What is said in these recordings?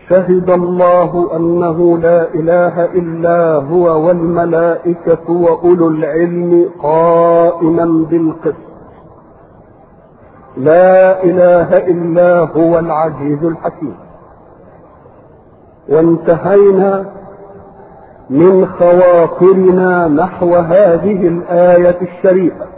شهد الله انه لا اله الا هو والملائكه واولو العلم قائما بالقسط لا اله الا هو العزيز الحكيم وانتهينا من خواطرنا نحو هذه الايه الشريفه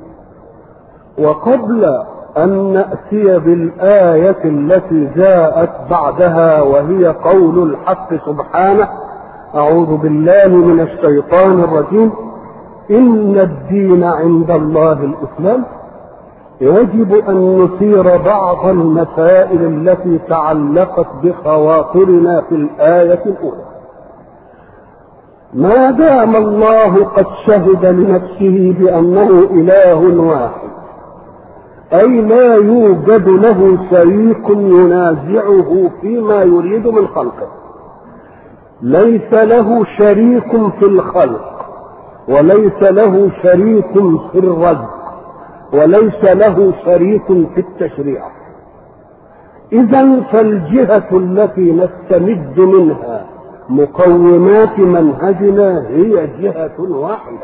وقبل أن نأتي بالآية التي جاءت بعدها وهي قول الحق سبحانه أعوذ بالله من الشيطان الرجيم إن الدين عند الله الإسلام يجب أن نثير بعض المسائل التي تعلقت بخواطرنا في الآية الأولى ما دام الله قد شهد لنفسه بأنه إله واحد أي لا يوجد له شريك ينازعه فيما يريد من خلقه ليس له شريك في الخلق وليس له شريك في الرزق وليس له شريك في التشريع إذا فالجهة التي نستمد منها مقومات منهجنا هي جهة واحدة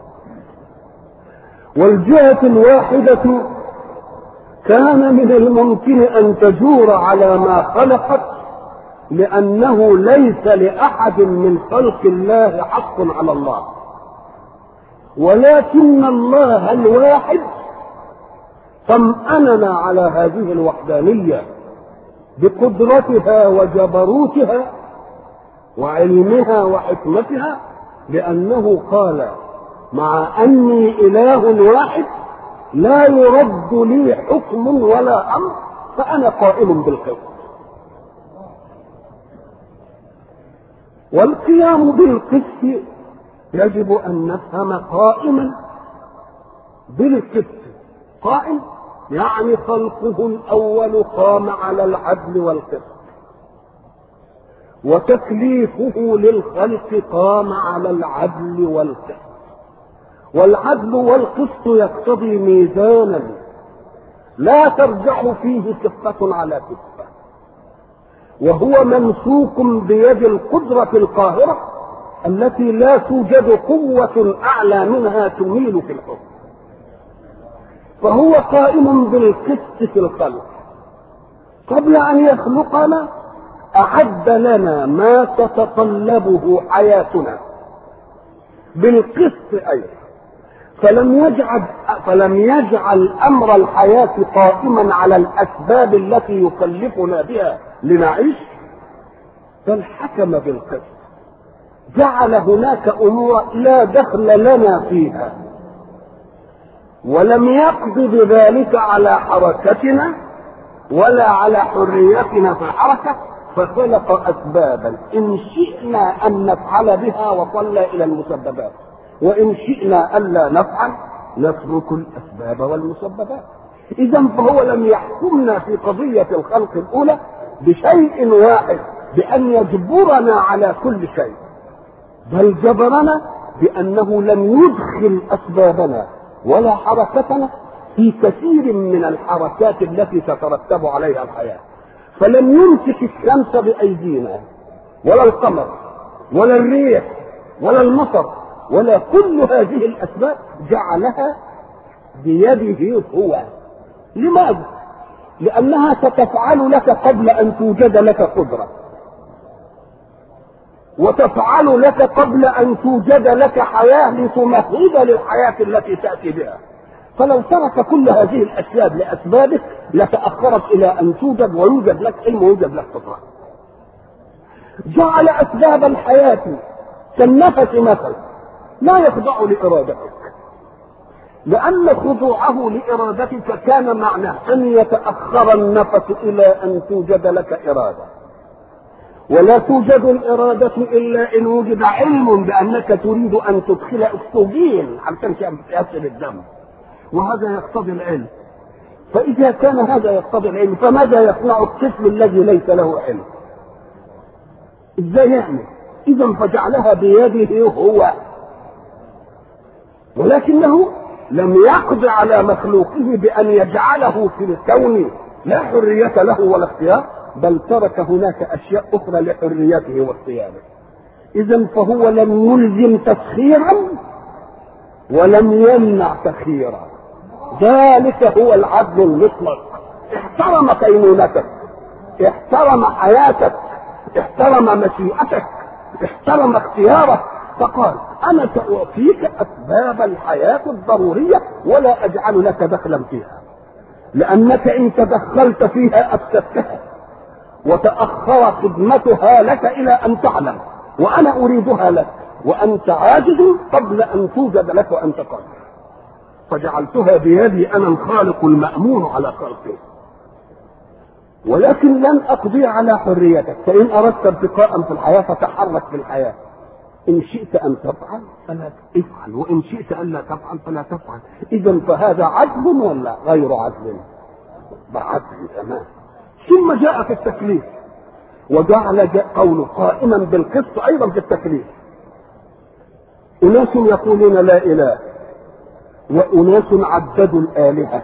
والجهة الواحدة كان من الممكن ان تجور على ما خلقت لانه ليس لاحد من خلق الله حق على الله ولكن الله الواحد طمأننا على هذه الوحدانية بقدرتها وجبروتها وعلمها وحكمتها لأنه قال مع أني إله واحد لا يرد لي حكم ولا امر فانا قائم بالقسط والقيام بالقسط يجب ان نفهم قائما بالقسط قائم يعني خلقه الاول قام على العدل والقسط وتكليفه للخلق قام على العدل والقسط والعدل والقسط يقتضي ميزانا لا ترجع فيه كفة على كفة وهو ممسوك بيد القدرة القاهرة التي لا توجد قوة أعلى منها تميل في الحكم فهو قائم بالقسط في الخلق قبل أن يخلقنا أعد لنا ما تتطلبه حياتنا بالقسط أيضا فلم يجعل فلم يجعل امر الحياه قائما على الاسباب التي يكلفنا بها لنعيش بل حكم بالقسط جعل هناك امور لا دخل لنا فيها ولم يقض بذلك على حركتنا ولا على حريتنا في الحركه فخلق اسبابا ان شئنا ان نفعل بها وصلنا الى المسببات وإن شئنا ألا نفعل نترك الأسباب والمسببات إذا فهو لم يحكمنا في قضية الخلق الأولى بشيء واحد بأن يجبرنا على كل شيء بل جبرنا بأنه لم يدخل أسبابنا ولا حركتنا في كثير من الحركات التي تترتب عليها الحياة فلم يمسك الشمس بأيدينا ولا القمر ولا الريح ولا المطر ولا كل هذه الاسباب جعلها بيده هو لماذا لانها ستفعل لك قبل ان توجد لك قدره وتفعل لك قبل ان توجد لك حياه لتمهد للحياه التي تاتي بها فلو ترك كل هذه الاسباب لاسبابك لتاخرت الى ان توجد ويوجد لك علم ويوجد لك قدره جعل اسباب الحياه كالنفس مثلا لا يخضع لإرادتك لأن خضوعه لإرادتك كان معناه أن يتأخر النفس إلى أن توجد لك إرادة ولا توجد الإرادة إلا إن وجد علم بأنك تريد أن تدخل أكسجين عشان يصل الدم وهذا يقتضي العلم فإذا كان هذا يقتضي العلم فماذا يصنع الطفل الذي ليس له علم؟ ازاي يعمل؟ إذا فجعلها بيده هو ولكنه لم يقض على مخلوقه بأن يجعله في الكون لا حرية له ولا اختيار بل ترك هناك اشياء اخرى لحريته واختياره اذا فهو لم يلزم تسخيرا ولم يمنع تخييرا ذلك هو العدل المطلق احترم كينونتك احترم حياتك احترم مشيئتك احترم اختيارك فقال انا ساعطيك اسباب الحياه الضروريه ولا اجعل لك دخلا فيها لانك ان تدخلت فيها افسدتها وتاخر خدمتها لك الى ان تعلم وانا اريدها لك وانت عاجز قبل ان توجد لك وانت قادر فجعلتها بيدي انا الخالق المامون على خلقه ولكن لن اقضي على حريتك فان اردت ارتقاء في الحياه فتحرك في الحياه ان شئت ان تفعل فلا افعل وان شئت الا تفعل فلا تفعل اذا فهذا عدل ولا غير عدل بعدل تمام ثم جاء في التكليف وجعل جاء قوله قائما بالقسط ايضا في التكليف اناس يقولون لا اله واناس عددوا الالهه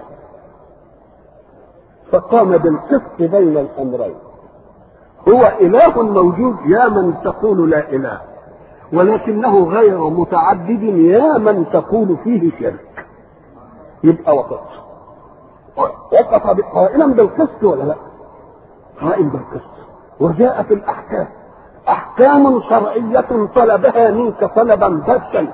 فقام بالقسط بين الامرين هو اله موجود يا من تقول لا اله ولكنه غير متعدد يا من تقول فيه شرك يبقى وقف وقف قائما بالقسط ولا لا قائم بالقسط وجاء في الاحكام احكام شرعيه طلبها منك طلبا باتا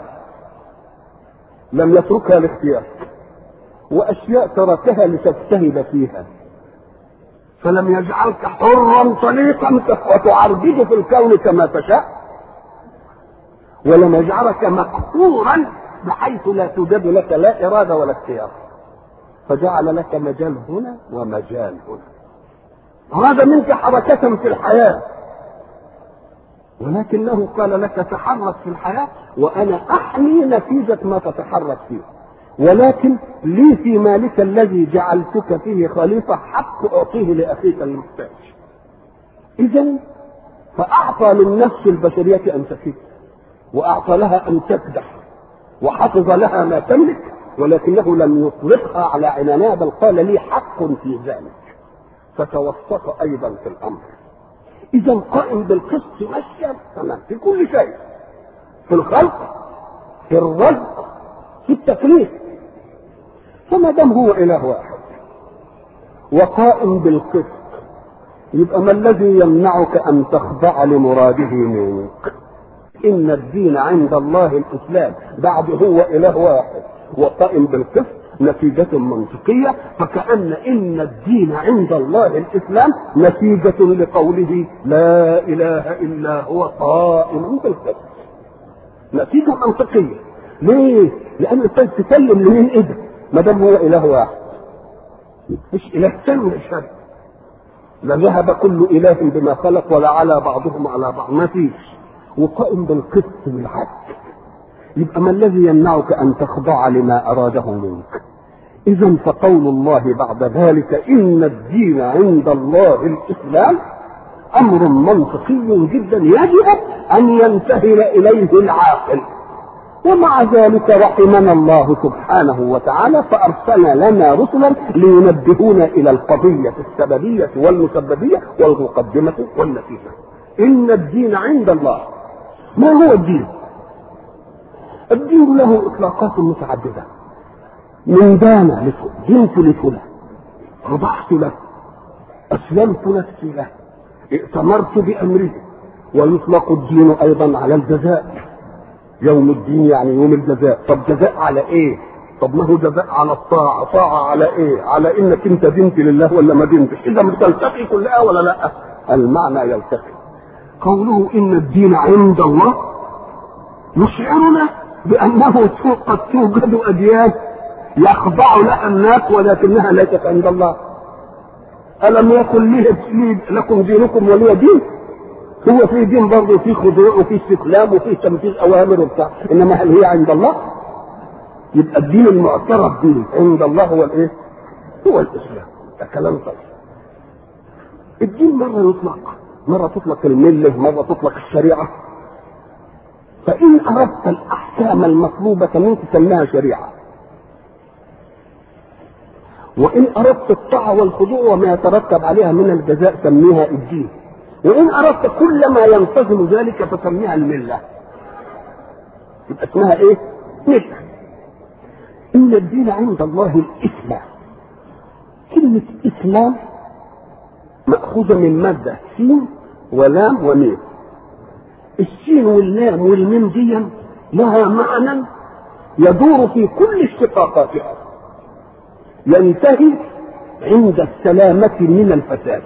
لم يتركها لاختيار واشياء تركها لتجتهد فيها فلم يجعلك حرا طليقا وتعربد في الكون كما تشاء ولم يجعلك مقهورا بحيث لا توجد لك لا اراده ولا اختيار فجعل لك مجال هنا ومجال هنا أراد منك حركة في الحياة ولكنه قال لك تحرك في الحياة وأنا أحمي نتيجة ما تتحرك فيه ولكن لي في مالك الذي جعلتك فيه خليفة حق أعطيه لأخيك المحتاج إذا فأعطى للنفس البشرية أن تفيد وأعطى لها أن تكدح وحفظ لها ما تملك ولكنه لم يطلقها على عنانها بل قال لي حق في ذلك فتوسط ايضا في الامر اذا قائم بالقسط ماشيا تمام في كل شيء في الخلق في الرزق في التكليف فما دام هو اله واحد وقائم بالقسط يبقى ما الذي يمنعك ان تخضع لمراده منك ان الدين عند الله الاسلام بعد هو اله واحد وقائم بالقسط نتيجة منطقية فكأن إن الدين عند الله الإسلام نتيجة لقوله لا إله إلا هو قائم بالقسط نتيجة منطقية ليه؟ لأن أنت تسلم لمين إيه ما دام هو إله واحد مش إله ثاني شرك لا ذهب كل إله بما خلق ولا على بعضهم على بعض ما فيش وقائم بالقسط بالعدل يبقى ما الذي يمنعك ان تخضع لما اراده منك اذا فقول الله بعد ذلك ان الدين عند الله الاسلام امر منطقي جدا يجب ان ينتهي اليه العاقل ومع ذلك رحمنا الله سبحانه وتعالى فارسل لنا رسلا لينبهونا الى القضيه السببيه والمسببيه والمقدمه والنتيجه ان الدين عند الله ما هو الدين الدين له اطلاقات متعدده من دان دينت لفلان رضعت له اسلمت نفسي له ائتمرت بامره ويطلق الدين ايضا على الجزاء يوم الدين يعني يوم الجزاء طب جزاء على ايه طب ما هو جزاء على الطاعة طاعة على ايه على انك انت دنت لله ولا ما دنتش اذا بتلتقي كلها ولا لا المعنى يلتقي قوله ان الدين عند الله يشعرنا بانه قد توجد اديان يخضع لها الناس ولكنها ليست عند الله الم يكن لي لكم دينكم ولي دين هو في دين برضه في خضوع وفي استسلام وفي تنفيذ اوامر وبتاع انما هل هي عند الله؟ يبقى الدين المعترف به عند الله هو الايه؟ هو الاسلام ده كلام طيب الدين مره يطلق مره تطلق المله مره تطلق الشريعه فان اردت الاحكام المطلوبه منك سماها شريعه وإن أردت الطاعة والخضوع وما يترتب عليها من الجزاء سميها الدين وإن أردت كل ما ينتظم ذلك فسميها الملة يبقى اسمها إيه؟ ملة إن الدين عند الله الإسلام كلمة إسلام مأخوذة من مادة سين ولام وميم السين واللام والميم دي لها معنى يدور في كل اشتقاقاتها ينتهي عند السلامة من الفساد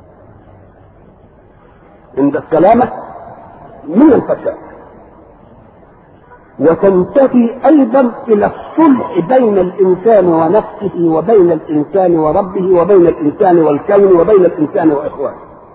عند السلامة من الفساد وتنتهي أيضا إلى الصلح بين الإنسان ونفسه وبين الإنسان وربه وبين الإنسان والكون وبين الإنسان وإخوانه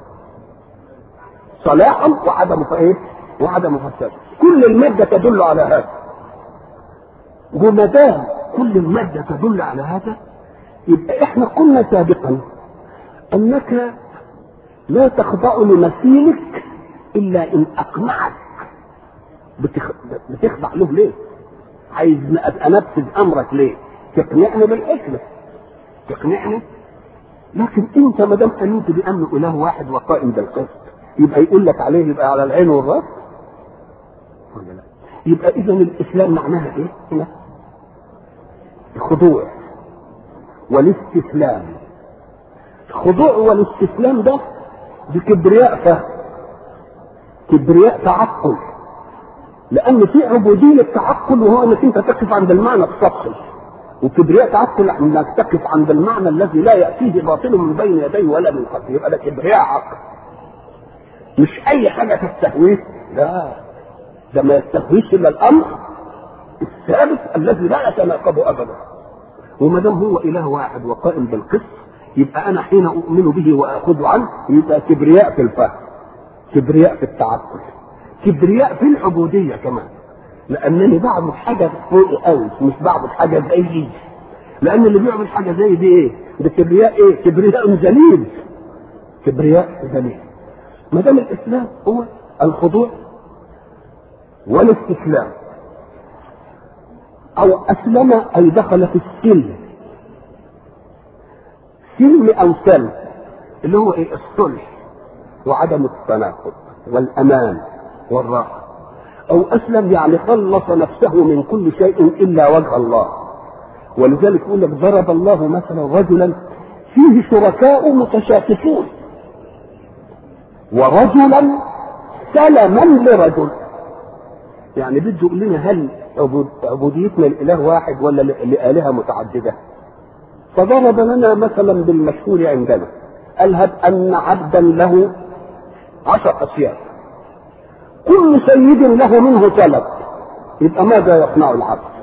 صلاحا وعدم ايه؟ وعدم فساد كل المادة تدل على هذا وما دام كل المادة تدل على هذا يبقى احنا قلنا سابقا انك لا تخضع لمثيلك الا ان اقنعك بتخ... بتخضع له ليه؟ عايز ابقى انفذ امرك ليه؟ تقنعني بالحكمه تقنعني لكن انت ما دام امنت بانه اله واحد وقائم بالقسط يبقى يقول لك عليه يبقى على العين والراس ولا لا؟ يبقى اذا الاسلام معناها ايه؟ هنا الخضوع والاستسلام الخضوع والاستسلام ده دي كبرياء فهم كبرياء تعقل لان في عبوديه تعقل وهو انك انت تقف عند المعنى السطحي وكبرياء تعقل انك تقف عند المعنى الذي لا ياتيه باطل من بين يديه ولا من خلفه يبقى ده كبرياء عقل مش اي حاجه تستهويه لا ده ما يستهويش الا الامر الثابت الذي لا يتناقض ابدا وما دام هو اله واحد وقائم بالقسط يبقى انا حين اؤمن به واخذ عنه يبقى كبرياء في الفهم كبرياء في التعقل كبرياء في العبوديه كمان لانني بعمل حاجه فوق قوي مش بعمل حاجه زي دي لان اللي بيعمل حاجه زي دي ايه ده كبرياء ايه كبرياء ذليل كبرياء ذليل ما دام الاسلام هو الخضوع والاستسلام او اسلم اي دخل في السلم سلم او سلم اللي هو ايه الصلح وعدم التناقض والامان والراحه او اسلم يعني خلص نفسه من كل شيء الا وجه الله ولذلك يقول لك ضرب الله مثلا رجلا فيه شركاء متشاكسون ورجلا سلما لرجل يعني بده يقول لنا هل عبوديتنا لاله واحد ولا لالهه متعدده فضرب لنا مثلا بالمشهور عندنا قال هب ان عبدا له عشر اشياء كل سيد له منه طلب يبقى ماذا يصنع العبد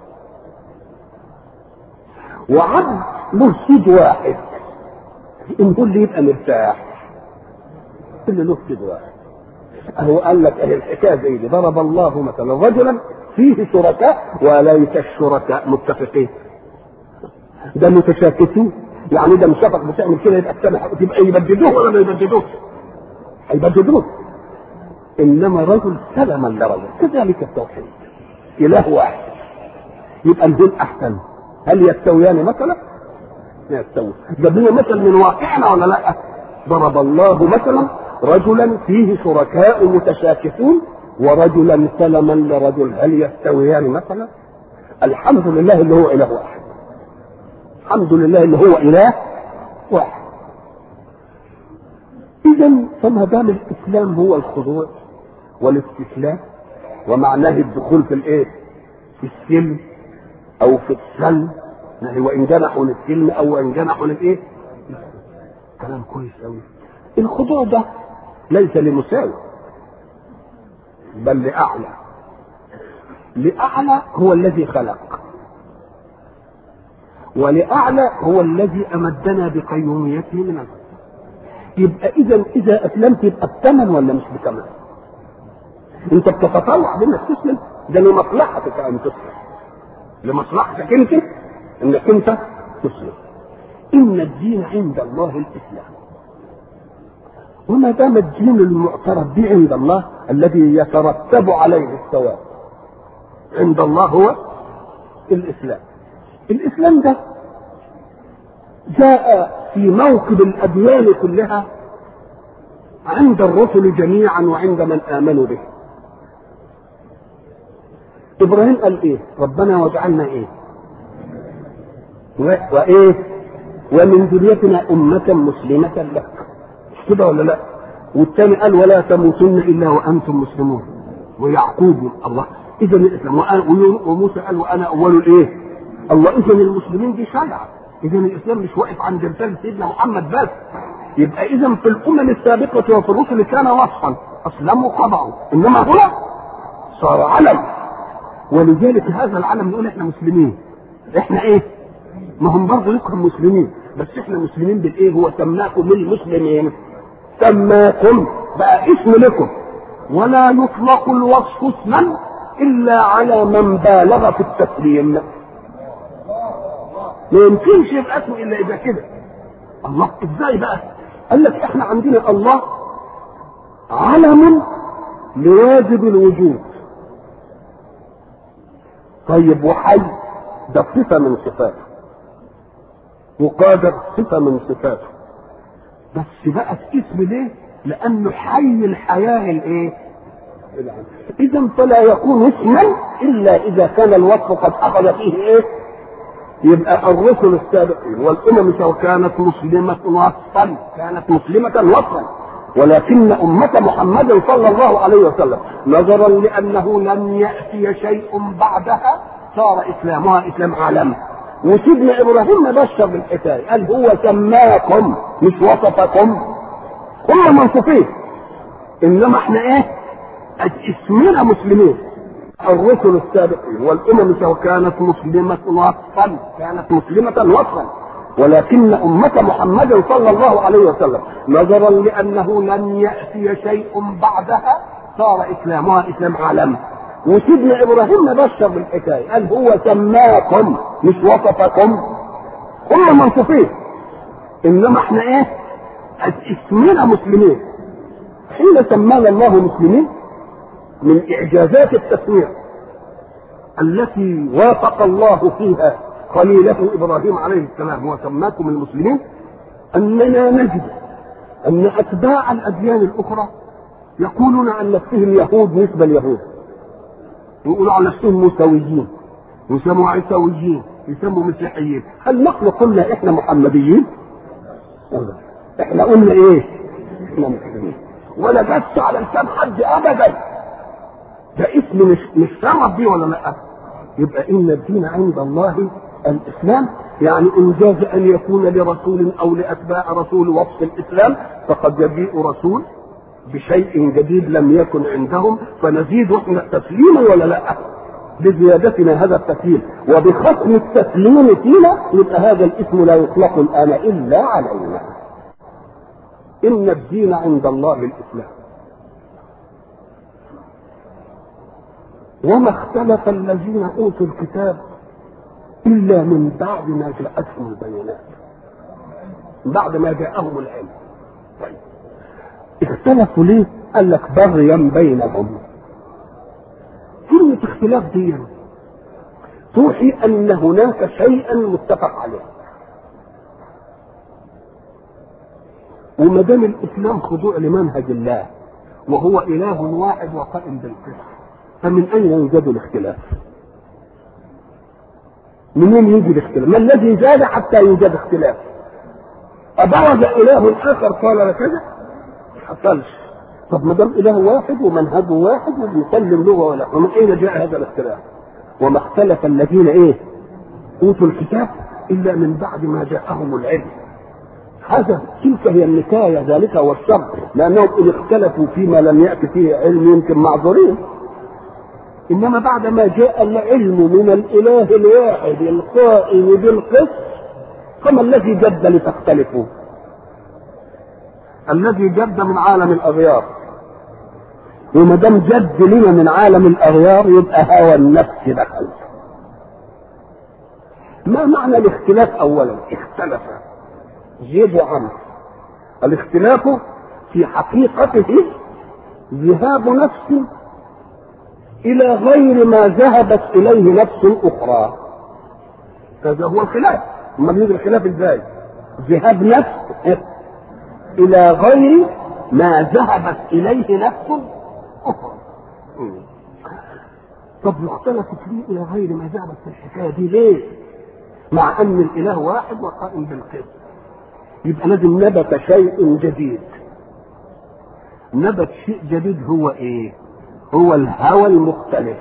وعبد له سيد واحد ان كل يبقى مرتاح كل له سيد واحد هو قال لك اهي الحكايه زي دي ضرب الله مثلا رجلا فيه شركاء وليس الشركاء متفقين ده متشاكسين يعني ده مشافق بتعمل كده يبقى السمح تبقى يبددوه ولا ما يبددوش؟ هيبددوه انما رجل سلما لرجل كذلك التوحيد اله واحد يبقى الدين احسن هل يستويان مثلا؟ لا يستوي جاب لنا مثل من واقعنا ولا لا؟ ضرب الله مثلا رجلا فيه شركاء متشاكسون ورجلا سلما لرجل هل يستويان مثلا؟ الحمد لله اللي هو اله واحد الحمد لله اللي هو اله واحد اذا فما دام الاسلام هو الخضوع والاستسلام ومعناه الدخول في الايه؟ في السلم او في السلم يعني وان جنحوا للسلم او ان جنحوا للايه؟ كلام كويس قوي الخضوع ده ليس لمساوي بل لاعلى لاعلى هو الذي خلق ولأعلى هو الذي أمدنا بقيوميته من الأرض يبقى إذا إذا أسلمت يبقى بثمن ولا مش بثمن؟ أنت بتتطوع بأنك تسلم ده لمصلحتك أن تسلم لمصلحتك أنت أنك أنت تسلم إن الدين عند الله الإسلام وما دام الدين المعترف به عند الله الذي يترتب عليه الثواب عند الله هو الإسلام الاسلام ده جاء في موكب الأديان كلها عند الرسل جميعا وعند من آمنوا به إبراهيم قال إيه ربنا واجعلنا إيه وإيه ومن ذريتنا أمة مسلمة لك مش كده ولا لا والثاني قال ولا تموتن إلا وأنتم مسلمون ويعقوب الله إذا الإسلام وموسى قال وأنا أول الإيه الله إذا المسلمين دي شرع إذا الإسلام مش واقف عند رسالة سيدنا محمد بس يبقى إذا في الأمم السابقة وفي الرسل كان وصفا أسلموا خضعوا إنما هنا صار علم ولذلك هذا العلم نقول إحنا مسلمين إحنا إيه؟ ما هم برضه لكم مسلمين بس إحنا مسلمين بالإيه؟ هو سماكم المسلمين سماكم بقى اسم لكم ولا يطلق الوصف اسما إلا على من بالغ في التسليم ما يمكنش يبقى اسمه الا اذا كده الله ازاي بقى قال لك احنا عندنا الله علم لواجب الوجود طيب وحي ده صفه من صفاته وقادر صفه من صفاته بس بقى اسم ليه لانه حي الحياه الايه اذا فلا يكون اسما الا اذا كان الوصف قد اخذ فيه ايه يبقى الرسل السابقين والامم سواء كانت مسلمه وصفا كانت مسلمه وصفا ولكن أمة محمد صلى الله عليه وسلم نظرا لأنه لم يأتي شيء بعدها صار إسلامها إسلام عالمي وسيدنا إبراهيم بشر بالحكاية قال هو سماكم مش وصفكم هم منصوفين إنما احنا إيه؟ اسمنا مسلمين الرسل السابقين والامم سواء كانت مسلمه وصفا كانت مسلمه وصفا ولكن أمة محمد صلى الله عليه وسلم نظرا لأنه لم يأتي شيء بعدها صار إسلامها إسلام عالمي وسيدنا إبراهيم بشر بالحكاية قال هو سماكم مش وصفكم هم منصوفين إنما احنا إيه؟ اسمنا مسلمين حين سمانا الله مسلمين من إعجازات التسمية التي وافق الله فيها خليله إبراهيم عليه السلام وسماكم المسلمين أننا نجد أن أتباع الأديان الأخرى يقولون عن نفسهم يهود نسبة اليهود يقولوا عن نفسهم مساويين يسموا عيساويين يسموا مسيحيين هل نحن قلنا احنا محمديين؟ احنا قلنا ايه؟ احنا مسلمين ولا بس على لسان حد ابدا ده اسم مش مش شرف بيه ولا لا؟ يبقى ان الدين عند الله الاسلام يعني ان جاز ان يكون لرسول او لاتباع رسول وصف الاسلام فقد يجيء رسول بشيء جديد لم يكن عندهم فنزيد احنا تسليما ولا لا؟ بزيادتنا هذا التسليم وبختم التسليم فينا يبقى هذا الاسم لا يطلق الان الا علينا. ان الدين عند الله الاسلام. وما اختلف الذين اوتوا الكتاب الا من بعد ما جاءتهم البينات بعد ما جاءهم العلم طيب اختلفوا ليه قال لك بغيا بينهم كلمة اختلاف دي توحي ان هناك شيئا متفق عليه وما دام الاسلام خضوع لمنهج الله وهو اله واحد وقائم بالقسط فمن اين يوجد الاختلاف؟ منين يجي الاختلاف؟ ما الذي زاد حتى يوجد اختلاف؟ أبرز إله آخر قال كذا؟ ما حصلش. طب ما دام إله واحد ومنهجه واحد وبيسلم له ولا ومن أين جاء هذا الاختلاف؟ وما اختلف الذين إيه؟ أوتوا الكتاب إلا من بعد ما جاءهم العلم. هذا تلك هي النكاية ذلك هو الشر لأنهم إن اختلفوا فيما لم يأت فيه علم يمكن معذورين انما بعد ما جاء العلم من الاله الواحد القائم بالقسط فما الذي جد لتختلفوا الذي جد من عالم الاغيار وما دام جد لنا من عالم الاغيار يبقى هوى النفس دخل ما معنى الاختلاف اولا اختلف زيد وعمر الاختلاف في حقيقته ذهاب نفس الى غير ما ذهبت اليه نفس اخرى هذا هو الخلاف اما يجي الخلاف ازاي ذهاب نفس الى غير ما ذهبت اليه نفس اخرى طب اختلفت ليه الى غير ما ذهبت في الحكايه دي ليه؟ مع ان الاله واحد وقائم بالقسط يبقى لازم نبت شيء جديد نبت شيء جديد هو ايه؟ هو الهوى المختلف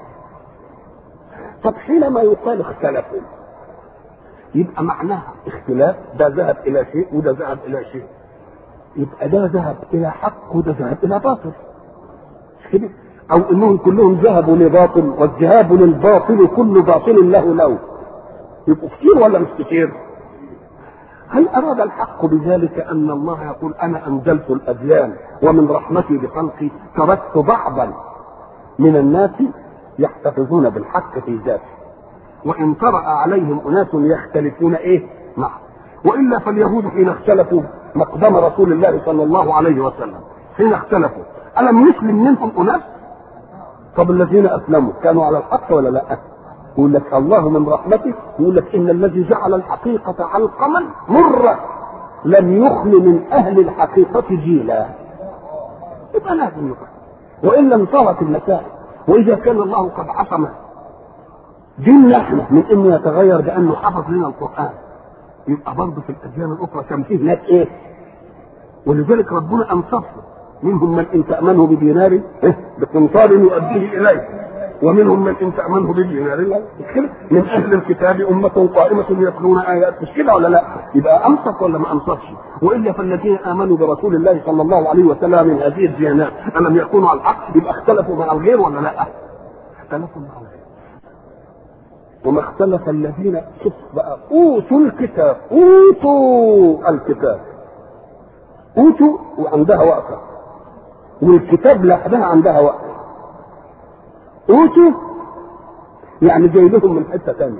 طب حينما يقال اختلفوا يبقى معناها اختلاف ده ذهب الى شيء وده ذهب الى شيء يبقى ده ذهب الى حق وده ذهب الى باطل مش كده او انهم كلهم ذهبوا لباطل والذهاب للباطل كل باطل له لو يبقوا كتير ولا مش كتير هل اراد الحق بذلك ان الله يقول انا انزلت الاديان ومن رحمتي بخلقي تركت بعضا من الناس يحتفظون بالحق في ذاته وان طرا عليهم اناس يختلفون ايه معه والا فاليهود حين اختلفوا مقدم رسول الله صلى الله عليه وسلم حين اختلفوا الم يسلم منهم اناس طب الذين اسلموا كانوا على الحق ولا لا يقول لك الله من رحمته يقول لك ان الذي جعل الحقيقه علقما مره لم يخل من اهل الحقيقه جيلا يبقى لازم يقل والا انصرت المسائل واذا كان الله قد عصم ديننا احنا من انه يتغير بانه حفظ لنا القران يبقى برضه في الاديان الاخرى كان فيه ناس ايه ولذلك ربنا انصفه منهم من ان تامنه بدينار إيه؟ بقنطار يؤديه اليه ومنهم من ان تامنه بدينار لا من اهل الكتاب امه قائمه يتلون ايات مش كده ولا لا؟ يبقى انصف ولا ما انصفش؟ والا فالذين امنوا برسول الله صلى الله عليه وسلم من هذه الديانات الم يكونوا على الحق يبقى اختلفوا مع الغير ولا لا؟ اختلفوا مع الغير وما اختلف الذين شوف بقى اوتوا الكتاب اوتوا الكتاب اوتوا وعندها وقفه والكتاب لوحدها عندها وقفه اوتوا يعني جاي لهم من حته ثانيه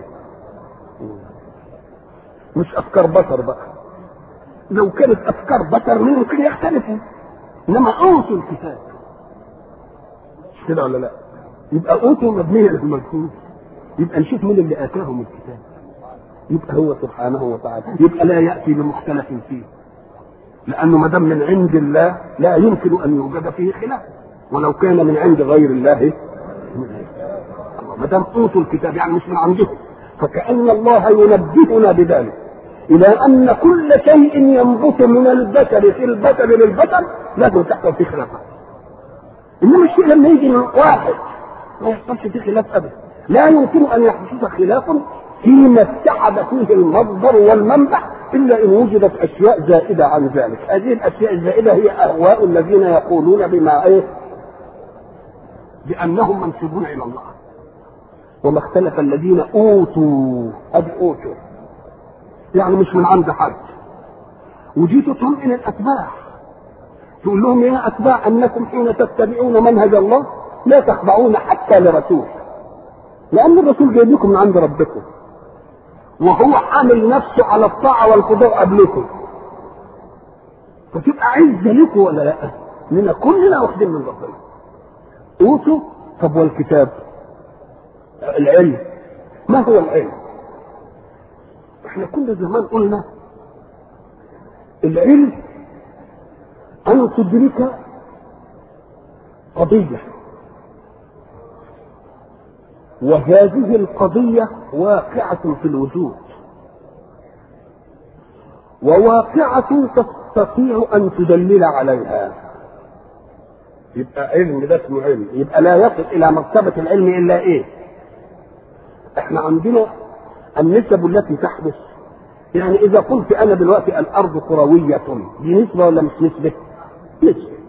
مش افكار بشر بقى لو كانت افكار بشر ممكن يختلفوا انما اوتوا الكتاب مش كده ولا لا يبقى اوتوا مبنيه للمجهول يبقى نشوف مين اللي اتاهم الكتاب يبقى هو سبحانه وتعالى يبقى لا ياتي بمختلف فيه لانه ما دام من عند الله لا يمكن ان يوجد فيه خلاف ولو كان من عند غير الله ما دام اوتوا الكتاب يعني مش من عندهم فكأن الله ينبهنا بذلك إلى أن كل شيء ينبت من البشر في البشر للبشر لازم تحصل فيه خلافات. إنما الشيء لما يجي من واحد ما يحصلش فيه خلاف أبدا. لا يمكن أن يحدث خلاف فيما اتحد فيه المصدر والمنبع إلا إن وجدت أشياء زائدة عن ذلك. هذه الأشياء الزائدة هي أهواء الذين يقولون بما إيه؟ بأنهم منسوبون إلى الله. وما اختلف الذين اوتوا ادي اوتوا يعني مش من عند حد وجيتوا تطمئن الاتباع تقول لهم يا اتباع انكم حين تتبعون منهج الله لا تخضعون حتى لرسول لان الرسول جاي لكم من عند ربكم وهو حامل نفسه على الطاعه والخضوع قبلكم فتبقى عزه لكم ولا لا؟ لنا كلنا واخدين من ربنا اوتوا طب والكتاب العلم ما هو العلم احنا كل زمان قلنا العلم ان تدرك قضيه وهذه القضيه واقعه في الوجود وواقعه تستطيع ان تدلل عليها يبقى علم ده اسمه علم يبقى لا يصل الى مرتبه العلم الا ايه احنا عندنا النسب التي تحدث يعني اذا قلت انا دلوقتي الارض كرويه دي نسبه ولا مش نسبه؟ نسبه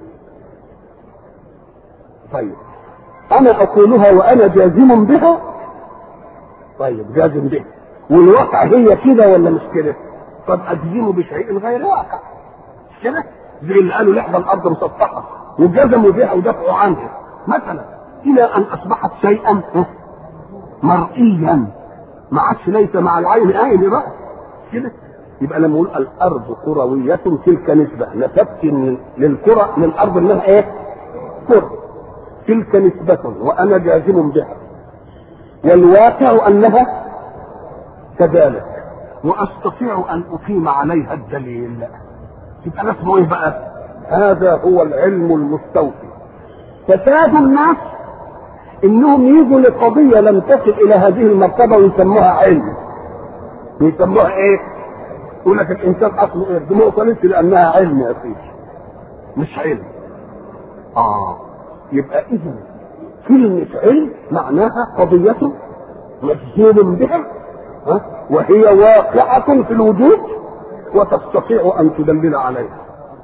طيب انا اقولها وانا جازم بها طيب جازم بها والواقع هي كده ولا مش كده؟ طب اجزم بشيء غير واقع مش كده؟ زي اللي قالوا لحظه الارض مسطحه وجزموا بها ودافعوا عنها مثلا الى ان اصبحت شيئا مرئيا ما عادش ليس مع العين عين بقى كده يبقى لما نقول الارض كرويه تلك نسبه نسبت للكره للارض انها ايه؟ كره تلك نسبة وانا جازم بها والواقع انها كذلك واستطيع ان اقيم عليها الدليل يبقى ده اسمه ايه بقى هذا هو العلم المستوفي فساد الناس انهم يجوا لقضيه لم تصل الى هذه المرتبه ويسموها علم ويسموها ايه يقول لك الانسان اصله ايه دي ما وصلتش لانها علم يا سيدي مش علم اه يبقى اذا كلمه علم معناها قضيه مجزوم بها ها؟ وهي واقعة في الوجود وتستطيع أن تدلل عليها.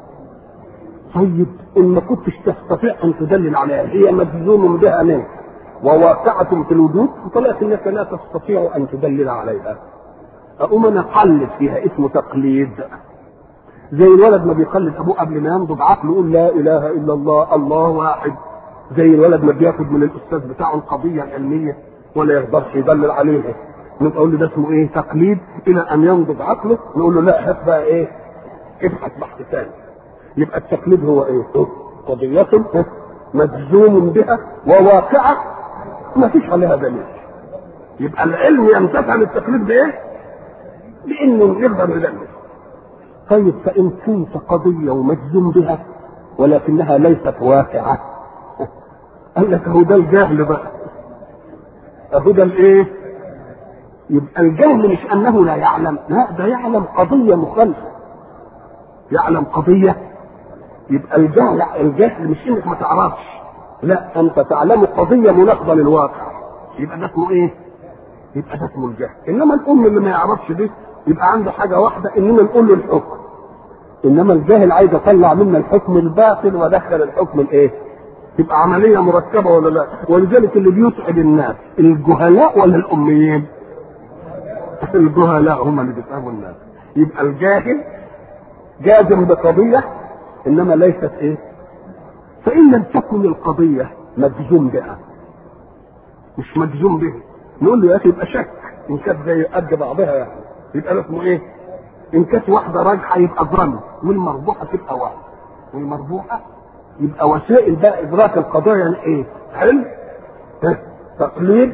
طيب إن ما كنتش تستطيع أن تدلل عليها هي مجزوم بها منك وواقعة في الوجود وطلعت إنك لا تستطيع أن تدلل عليها. أقوم أنا أقلد فيها اسمه تقليد. زي الولد ما بيقلد أبوه قبل ما ينضج عقله يقول لا إله إلا الله الله واحد. زي الولد ما بياخد من الأستاذ بتاعه القضية العلمية ولا يقدرش يدلل عليها نقول له ده اسمه ايه تقليد الى ان ينضج عقله نقول له لا هات بقى ايه ابحث بحث ثاني يبقى التقليد هو ايه قضية مجزوم بها وواقعة ما فيش عليها دليل يبقى العلم يمتثل التقليد بايه بانه نقدر ندلل طيب فان كنت قضية ومجزوم بها ولكنها ليست واقعة قال لك هو ده الجهل بقى اهو ده الايه يبقى الجهل مش انه لا يعلم لا ده يعلم قضيه مخالفه يعلم قضيه يبقى الجهل الجهل مش انك ما تعرفش لا انت تعلم قضيه مناقضه للواقع يبقى ده اسمه ايه يبقى ده اسمه الجهل انما الام اللي ما يعرفش دي يبقى عنده حاجه واحده اننا نقول له الحكم انما الجاهل عايز اطلع منا الحكم الباطل وادخل الحكم الايه تبقى عمليه مركبه ولا لا ولذلك اللي بيتعب الناس الجهلاء ولا الاميين الجهلاء هم اللي بيتعبوا الناس يبقى الجاهل جازم بقضيه انما ليست ايه فان لم تكن القضيه مجزوم بها مش مجزوم به نقول له يا اخي يبقى شك ان كانت زي قد بعضها يعني يبقى اسمه ايه ان كانت واحده راجحه يبقى ظن والمربوحه تبقى واحده والمربوحه يبقى وسائل بقى ادراك القضايا يعني ايه؟ علم ها تقليد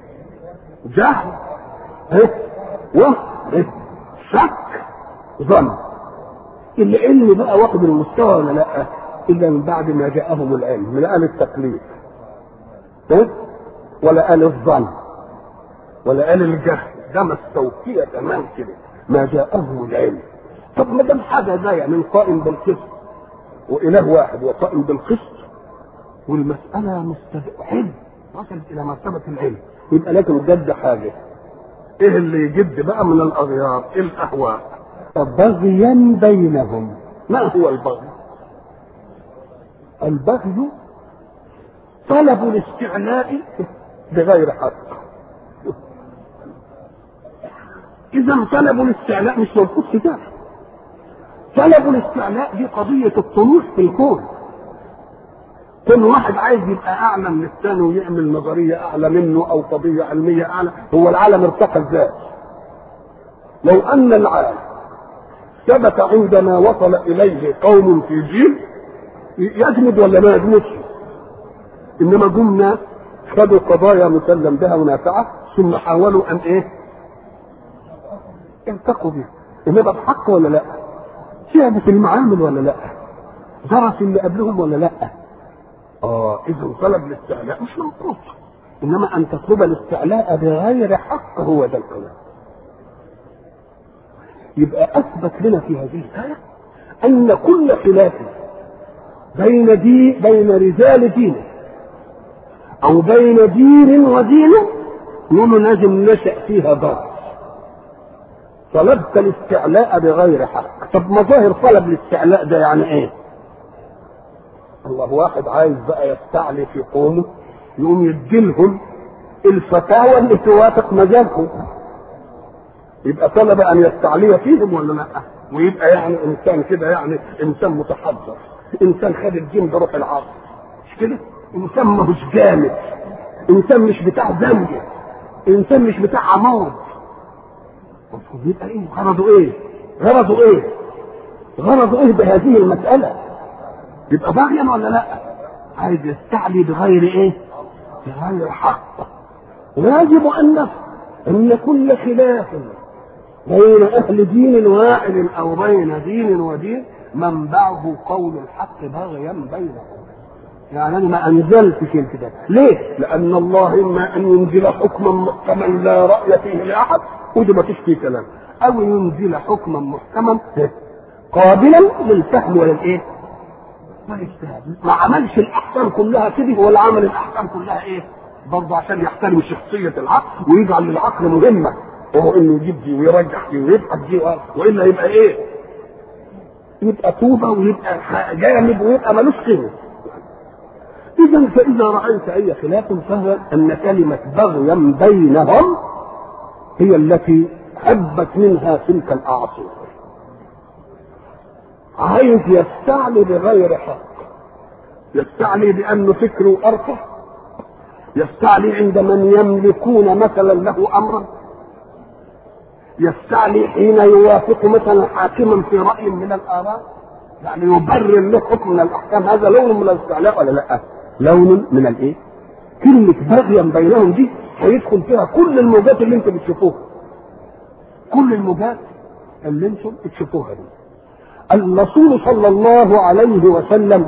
جهل ها وهم ها شك ظن العلم بقى واخد المستوى ولا لا؟ الا من بعد ما جاءهم العلم لا قال التقليد ها ولا قال الظن ولا قال الجهل ده مستوفيه تمام كده ما جاءهم العلم طب ما دام حاجه جايه من قائم بالقسط واله واحد وقائم بالقسط والمساله مستد... علم وصلت الى مرتبه العلم يبقى لكن جد حاجه ايه اللي يجد بقى من الاغيار إيه الاهواء بغيا بينهم ما هو البغي البغي طلب الاستعلاء بغير حق اذا طلب الاستعلاء مش موجود في ده طلب الاستعلاء دي قضية الطموح في الكون كل واحد عايز يبقى اعلى من الثاني ويعمل نظرية اعلى منه او قضية علمية اعلى هو العالم ارتقى ازاي لو ان العالم ثبت عندما وصل اليه قوم في جيل يجمد ولا ما يجمدش انما جم ناس خدوا قضايا مسلم بها ونافعه ثم حاولوا ان ايه التقوا بها انما بحق ولا لا شعب في المعامل ولا لا درس اللي قبلهم ولا لا اه اذا طلب الاستعلاء مش منقوص انما ان تطلب الاستعلاء بغير حق هو ده الكلام يبقى اثبت لنا في هذه الايه ان كل خلاف بين دي بين رجال دينه او بين دين ودينه نقول لازم نشا فيها ضرر طلبت الاستعلاء بغير حق طب مظاهر طلب الاستعلاء ده يعني ايه الله واحد عايز بقى يستعلي في قومه يقوم يديلهم الفتاوى اللي توافق مزاجهم يبقى طلب ان يستعلي فيهم ولا لا ويبقى يعني انسان كده يعني انسان متحضر انسان خد الدين بروح العصر مش كده انسان ماهوش جامد انسان مش بتاع زنجة انسان مش بتاع عمود المفروض يبقى ايه غرضه ايه غرضه ايه غرضه ايه بهذه المسألة يبقى باغيا ولا لا عايز يستعلي بغير ايه بغير حق ويجب ان نفهم ان كل خلاف بين اهل دين واحد او بين دين ودين منبعه قول الحق بغيا بينهم يعني انا ما انزلتش الكتاب ليه لان الله اما ان ينزل حكما محكما لا راي فيه لاحد ودي ما فيش فيه كلام او ينزل حكما محكما قابلا للفهم وللايه والاجتهاد ما عملش الاحكام كلها كده ولا عمل الاحكام كلها ايه برضه عشان يحترم شخصية العقل ويجعل للعقل مهمة وهو انه يجيب دي ويرجح دي ويبقى دي والا يبقى ايه؟ يبقى طوبة ويبقى جامد ويبقى ملوش قيمة. إذا فإذا رأيت أي خلاف فهو أن كلمة بغيا بينهم هي التي هبت منها تلك الأعاصير. عايز يستعلي بغير حق. يستعلي بأنه فكره أرقى يستعلي عند من يملكون مثلا له امرا يستعلي حين يوافق مثلا حاكما في راي من الاراء يعني يبرر له حكم من الاحكام هذا لون من الاستعلاء ولا لا؟ لون من الايه؟ كلمة بغيا بينهم دي هيدخل فيها كل الموجات اللي انت بتشوفوها. كل الموجات اللي انتم بتشوفوها دي. الرسول صلى الله عليه وسلم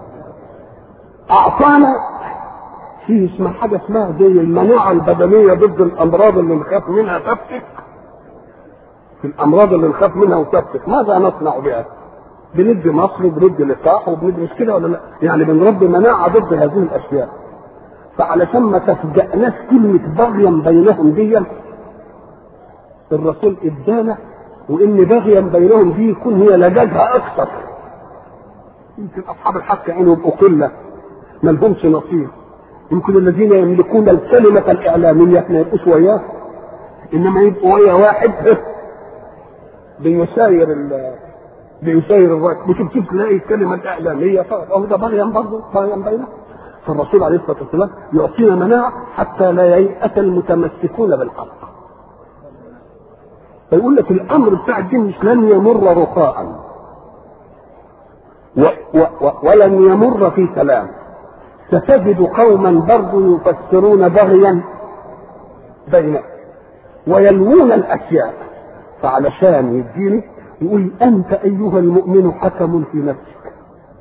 اعطانا في اسمها حاجه اسمها زي المناعه البدنيه ضد الامراض اللي نخاف منها تفتك في الامراض اللي نخاف منها وتفتك ماذا نصنع بها؟ بندي مصر وبندي لقاح وبندي مش كده ولا لا؟ يعني بنربي مناعه ضد هذه الاشياء فعلشان ما تفجأناش كلمة بغيا بينهم دي الرسول ادانا وان بغيا بينهم دي يكون هي لجاجها اكثر يمكن اصحاب الحق يعني يبقوا قله ما لهمش نصيب يمكن الذين يملكون الكلمة الإعلامية ما يبقوش وياه إنما يبقوا ويا واحد بيساير ال بيساير الرأي وشوف شوف تلاقي الكلمة الإعلامية فهو ده بغيا برضه بغيا بينه فالرسول عليه الصلاة والسلام يعطينا مناعة حتى لا ييأس المتمسكون بالحق فيقول لك الأمر بتاع الدين مش لن يمر رخاء و و و ولن يمر في سلام ستجد قوما برضو يفسرون بغيا بينهم ويلوون الاشياء فعلشان يديني يقول انت ايها المؤمن حكم في نفسك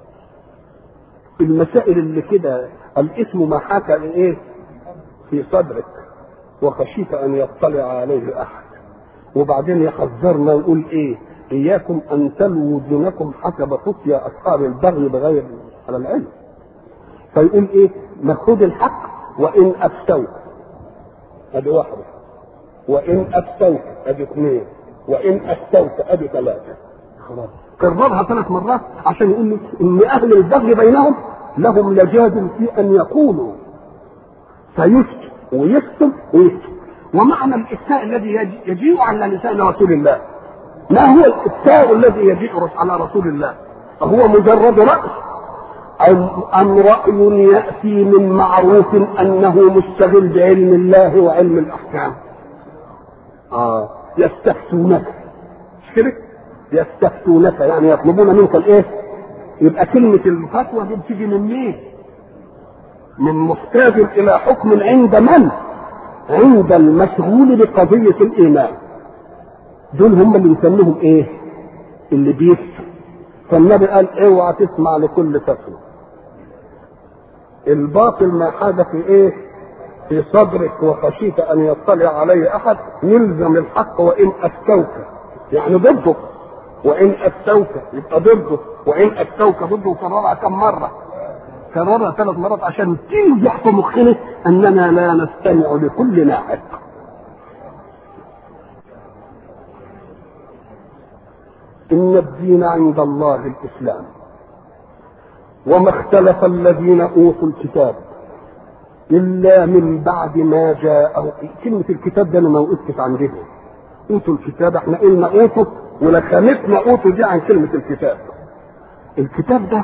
المسائل اللي كده الاسم ما حكى ايه في صدرك وخشيت ان يطلع عليه احد وبعدين يحذرنا ويقول ايه اياكم ان تلووا دونكم حسب فتيا اصحاب البغي بغير على العلم فيقول ايه نخوض الحق وان افتوك ادي واحده وان افتوك ادي اثنين وان افتوك ادي ثلاثه خلاص كررها ثلاث مرات عشان يقول لي ان اهل البغي بينهم لهم لجاج في ان يقولوا فيفتوا ويكتب ويكتب ومعنى الافتاء الذي يجيء على لسان رسول الله ما هو الافتاء الذي يجيء على رسول الله فهو مجرد راس أم رأي يأتي من معروف أنه مشتغل بعلم الله وعلم الأحكام آه يستفتونك مش كده؟ يستفتونك يعني يطلبون منك الإيه؟ يبقى كلمة الفتوى دي بتيجي من مين؟ من محتاج إلى حكم عند من؟ عند المشغول بقضية الإيمان دول هم اللي يسموهم إيه؟ اللي بيفتوا فالنبي قال اوعى تسمع لكل فتوى الباطل ما حاجة في ايه في صدرك وخشيت ان يطلع عليه احد يلزم الحق وان افتوك يعني ضده وان افتوك يبقى ضده وان افتوك ضده كررها كم مره كررها ثلاث مرات عشان تنجح في مخنا اننا لا نستمع لكل ناحق ان الدين عند الله الاسلام وما اختلف الذين اوتوا الكتاب الا من بعد ما جاءه كلمه الكتاب ده انا ما وقفتش عندهم اوتوا الكتاب احنا قلنا اوتوا ولخمتنا اوتوا دي عن كلمه الكتاب الكتاب ده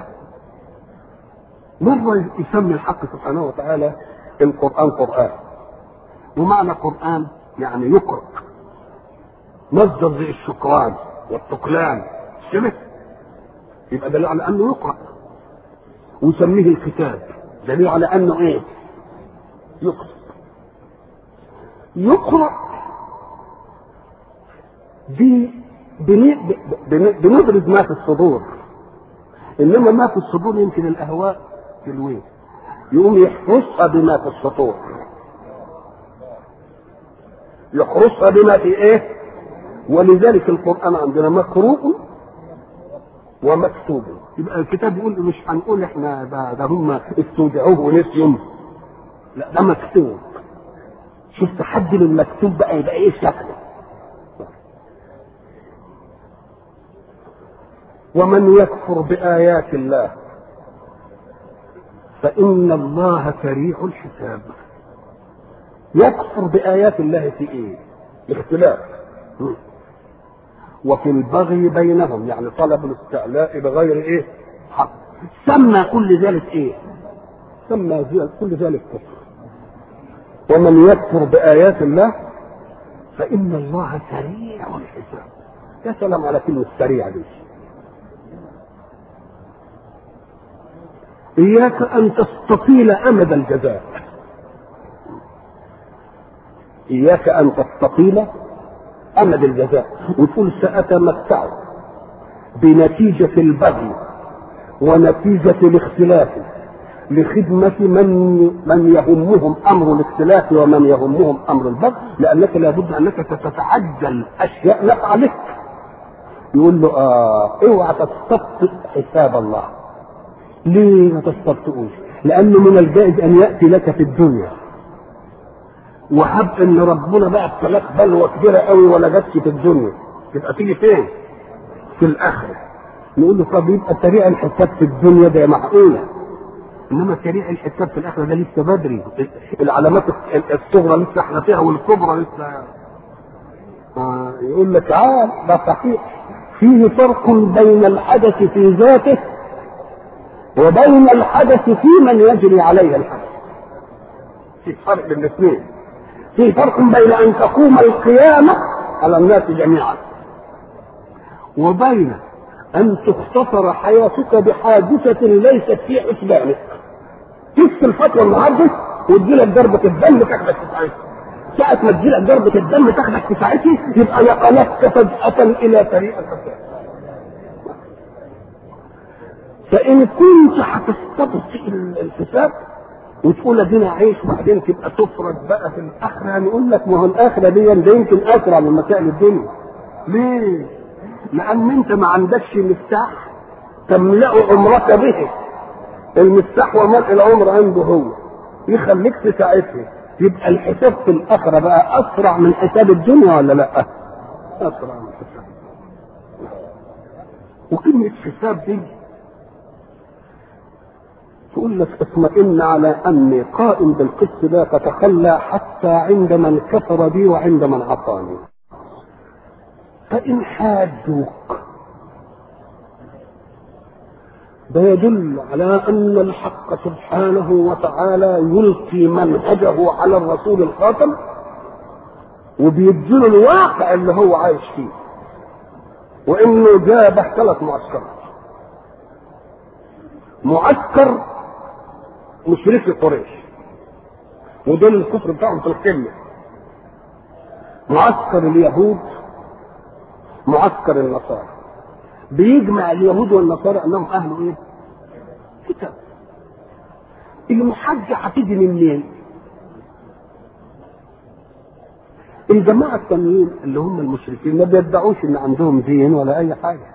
مرة يسمي الحق سبحانه وتعالى القرآن قرآن ومعنى قرآن يعني يقرأ مصدر زي الشكران والتقلان مش يبقى دليل على انه يقرأ ويسميه الكتاب دليل على انه ايه يقرأ يقرأ دي بن- بن- بنبرز ما في الصدور انما ما في الصدور يمكن الاهواء في الوين يقوم يحرسها بما في السطور يحرسها بما في ايه ولذلك القران عندنا مقروء ومكتوب يبقى الكتاب يقول مش هنقول احنا ده, ده هم استودعوه ونسيهم لا ده مكتوب شوف تحدي للمكتوب بقى يبقى ايه شكله ومن يكفر بآيات الله فإن الله سريع الحساب يكفر بآيات الله في إيه؟ الاختلاف وفي البغي بينهم يعني طلب الاستعلاء بغير إيه؟ حق سمى كل ذلك إيه؟ سمى كل ذلك كفر ومن يكفر بآيات الله فإن الله سريع الحساب يا سلام على كلمة سريع دي إياك أن تستطيل أمد الجزاء إياك أن تستطيل أمد الجزاء وتقول سأتمتع بنتيجة البغي ونتيجة الاختلاف لخدمة من من يهمهم أمر الاختلاف ومن يهمهم أمر البغي لأنك لابد أنك تتعجل أشياء نفع لك يقول له آه اوعى تستبطئ حساب الله ليه ما تستبطئوش؟ لأنه من الجائز أن يأتي لك في الدنيا وهب ان ربنا بقى ابتلاك بلوه كبيره قوي ولا جاتش في الدنيا تبقى تيجي فين؟ في الاخره نقول له طب يبقى سريع الحساب في الدنيا ده معقوله انما سريع الحساب في الاخره ده لسه بدري العلامات الصغرى لسه احنا فيها والكبرى لسه آه يقول لك اه ده صحيح فيه فرق بين الحدث في ذاته وبين الحدث في من يجري عليه الحدث في فرق بين الاثنين في فرق بين ان تقوم القيامه على الناس جميعا وبين ان تختصر حياتك بحادثه ليست في حسبانك تكفي الفتره النهارده وتجيلك ضربه الدم تاخدك في ساعتها ساعة ما تجيلك ضربة الدم تاخدك في ساعتها يبقى نقلتك فجأة إلى سريع الفساد. فإن كنت هتستبطئ الحساب وتقول ادينا عيش وبعدين تبقى تفرج بقى في الاخره يعني يقول لك ما هو الاخره دي ده يمكن اسرع من مسائل الدنيا. ليه؟ لان انت ما عندكش مفتاح تملا عمرك به. المفتاح وملء العمر عنده هو. يخليك في ساعتها. يبقى الحساب في الاخره بقى اسرع من حساب الدنيا ولا لا؟ اسرع من حساب. وكلمه حساب دي تقول لك اطمئن على اني قائم بالقسط لا تتخلى حتى عند من كفر بي وعند من عصاني فان حاجوك ده يدل على ان الحق سبحانه وتعالى يلقي منهجه على الرسول الخاتم وبيديله الواقع اللي هو عايش فيه وانه جابه ثلاث معسكرات معسكر مشركي قريش ودول الكفر بتاعهم في القمة معسكر اليهود معسكر النصارى بيجمع اليهود والنصارى انهم اهل ايه؟ كتاب المحجة هتيجي من مين؟ الجماعة التانيين اللي هم المشركين ما بيدعوش ان عندهم دين ولا اي حاجة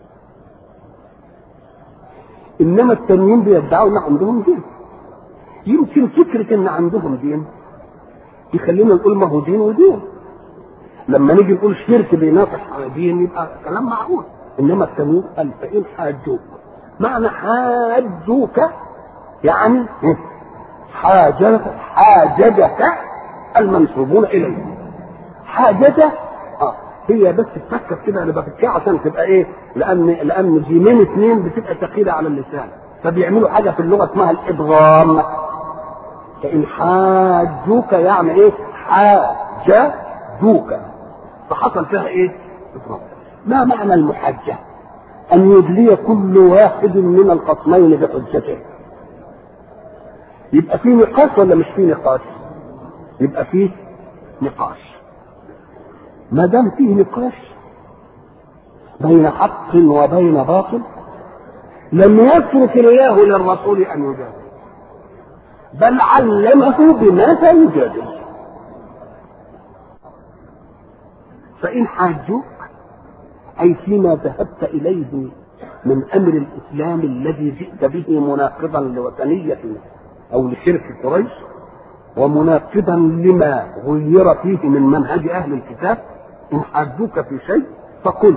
انما التانيين بيدعوا ان عندهم دين يمكن فكرة ان عندهم دين يخلينا نقول ما هو دين ودين لما نيجي نقول شرك بيناطح على دين يبقى كلام معقول انما التانيين قال فان حاجوك معنى حاجوك يعني حاجة حاججك المنسوبون اليه حاجة اه هي بس تفكر كده انا بفكها عشان تبقى ايه لان لان جيمين اثنين بتبقى ثقيله على اللسان فبيعملوا حاجه في اللغه اسمها الادغام فان حاجوك يعني ايه حاجوك فحصل فيها ايه إضغام. ما معنى المحجه ان يدلي كل واحد من الخصمين بحجته يبقى في نقاش ولا مش في نقاش يبقى فيه نقاش ما دام فيه نقاش بين حق وبين باطل لم يترك الله للرسول ان يجادل بل علمه بماذا يجادل فان حاجوك اي فيما ذهبت اليه من امر الاسلام الذي جئت به مناقضا لوثنيه او لشرك قريش ومناقضا لما غير فيه من منهج اهل الكتاب ان حاجوك في شيء فقل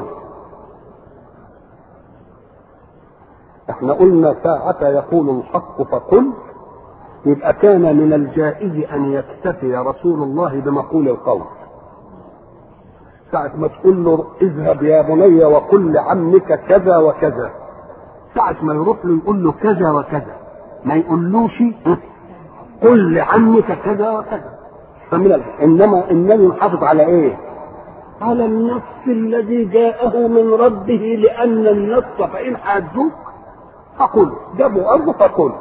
احنا قلنا ساعة يقول الحق فقل يبقى كان من الجائز ان يكتفي رسول الله بمقول القول ساعة ما تقول له اذهب يا بني وقل لعمك كذا وكذا ساعة ما يروح له يقول له كذا وكذا ما يقولوش قل لعمك كذا وكذا فمن ال... انما النبي محافظ على ايه؟ على النص الذي جاءه من ربه لان النص فان حاجوك فقل جابوا ارض فقل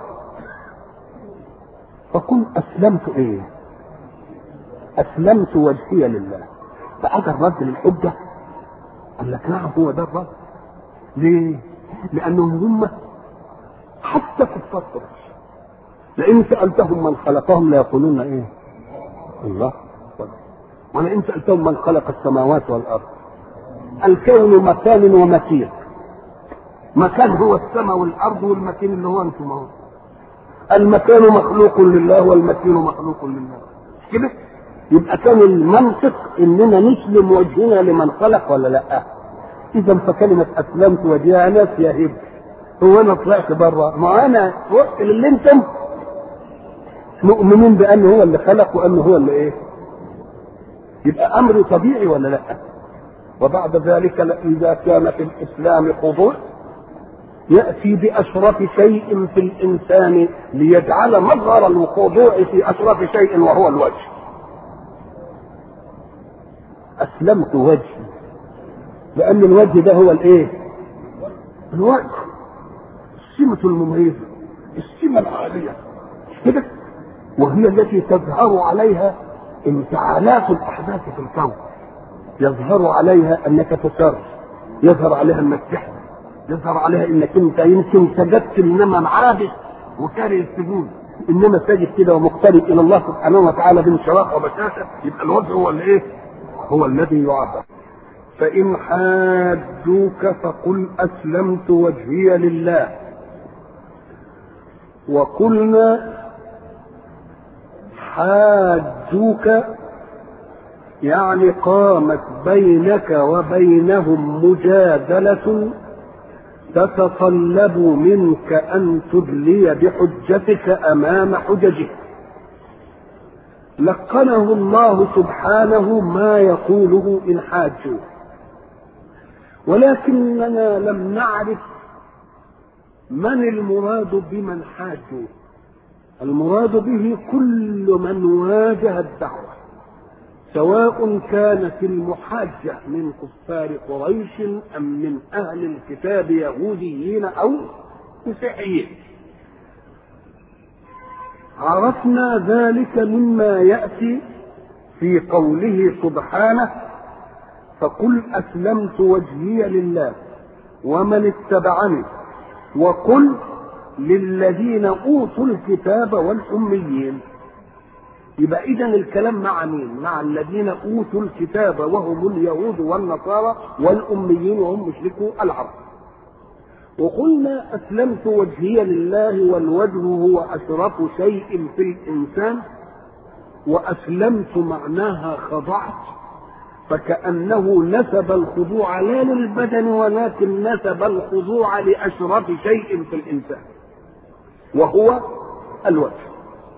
فقل اسلمت ايه؟ اسلمت وجهي لله فأتى الرد للحجة قال لك نعم هو ده الرد ليه؟ لأنهم هم حتى في الفطرة لئن سألتهم من خلقهم ليقولون إيه؟ الله ولئن سألتهم من خلق السماوات والأرض الكون مكان ومكين مكان هو السماء والأرض والمكين اللي هو أنتم هو المكان مخلوق لله والمكين مخلوق لله كده يبقى كان المنطق اننا نسلم وجهنا لمن خلق ولا لا اذا فكلمه اسلمت وجهي ناس يا هب هو انا طلعت بره ما انا رحت للي انتم مؤمنين بانه هو اللي خلق وانه هو اللي ايه يبقى امر طبيعي ولا لا وبعد ذلك اذا كان في الاسلام خضوع ياتي باشرف شيء في الانسان ليجعل مظهر الخضوع في اشرف شيء وهو الوجه اسلمت وجهي لان الوجه ده هو الايه الوجه السمة المميزة السمة العالية كده وهي التي تظهر عليها انفعالات الاحداث في الكون يظهر عليها انك تسر يظهر عليها انك تحزن يظهر عليها انك انت يمكن سجدت انما معابس وكاره السجود انما ساجد كده ومقترب الى الله سبحانه وتعالى بانشراح وبشاشه يبقى الوجه هو اللي ايه؟ هو الذي يعبر فإن حاجوك فقل أسلمت وجهي لله وقلنا حاجوك يعني قامت بينك وبينهم مجادلة تتطلب منك أن تدلي بحجتك أمام حججه لقنه الله سبحانه ما يقوله إن حاجوا ولكننا لم نعرف من المراد بمن حاجوا المراد به كل من واجه الدعوة سواء كانت المحاجة من كفار قريش أم من أهل الكتاب يهوديين أو مسيحيين عرفنا ذلك مما ياتي في قوله سبحانه فقل اسلمت وجهي لله ومن اتبعني وقل للذين اوتوا الكتاب والاميين يبقى اذا الكلام مع مين مع الذين اوتوا الكتاب وهم اليهود والنصارى والاميين وهم مشركو العرب وقلنا اسلمت وجهي لله والوجه هو اشرف شيء في الانسان واسلمت معناها خضعت فكانه نسب الخضوع لا للبدن ولكن نسب الخضوع لاشرف شيء في الانسان وهو الوجه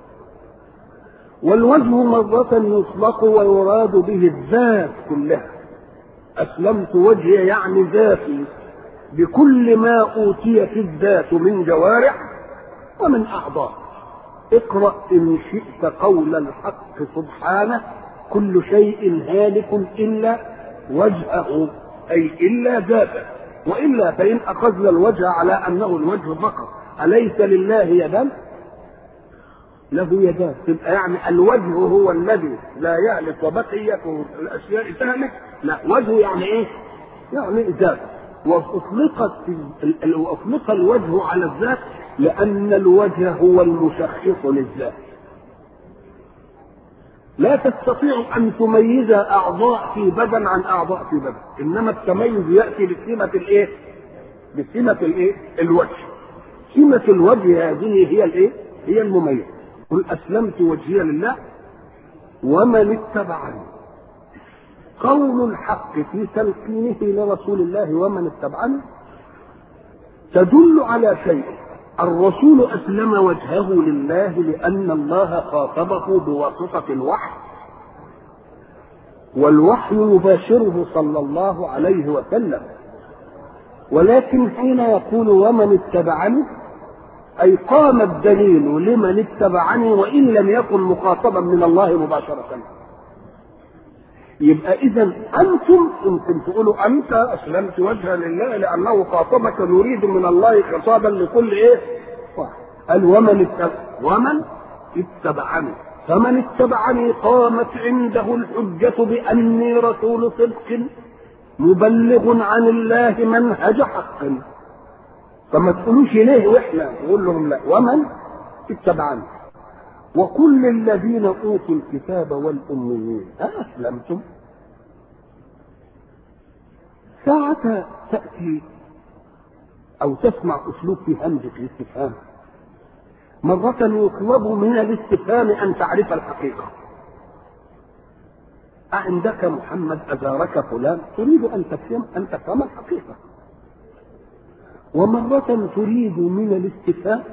والوجه مرة يطلق ويراد به الذات كلها أسلمت وجهي يعني ذاتي بكل ما أوتيت الذات من جوارح ومن أعضاء اقرأ إن شئت قول الحق سبحانه كل شيء هالك إلا وجهه أي إلا ذاته وإلا فإن أخذنا الوجه على أنه الوجه فقط أليس لله يدان؟ له يدان تبقى يعني الوجه هو الذي لا يهلك وبقية الأشياء تهلك لا وجهه يعني إيه؟ يعني ذات واطلقت اطلق الوجه على الذات لان الوجه هو المشخص للذات لا تستطيع ان تميز اعضاء في بدن عن اعضاء في بدن انما التميز ياتي بسمه الايه بسمه الايه الوجه سمه الوجه هذه هي الايه هي المميز قل اسلمت وجهي لله ومن اتبعني قول الحق في تلقينه لرسول الله ومن اتبعني تدل على شيء الرسول اسلم وجهه لله لان الله خاطبه بواسطه الوحي والوحي يباشره صلى الله عليه وسلم ولكن حين يقول ومن اتبعني اي قام الدليل لمن اتبعني وان لم يكن مخاطبا من الله مباشره يبقى اذا انتم يمكن تقولوا انت اسلمت وجها لله لانه خاطبك يريد من الله خطابا لكل ايه؟ واحد قال ومن اتبع ومن اتبعني فمن اتبعني قامت عنده الحجة بأني رسول صدق مبلغ عن الله منهج حق فما تقولوش ليه واحنا نقول لهم لا ومن اتبعني وكل الذين اوتوا الكتاب والاميين اسلمتم ساعة تأتي أو تسمع أسلوب في همزة الاستفهام مرة يطلب من الاستفهام أن تعرف الحقيقة أعندك محمد أزارك فلان تريد أن تفهم أن تفهم الحقيقة ومرة تريد من الاستفهام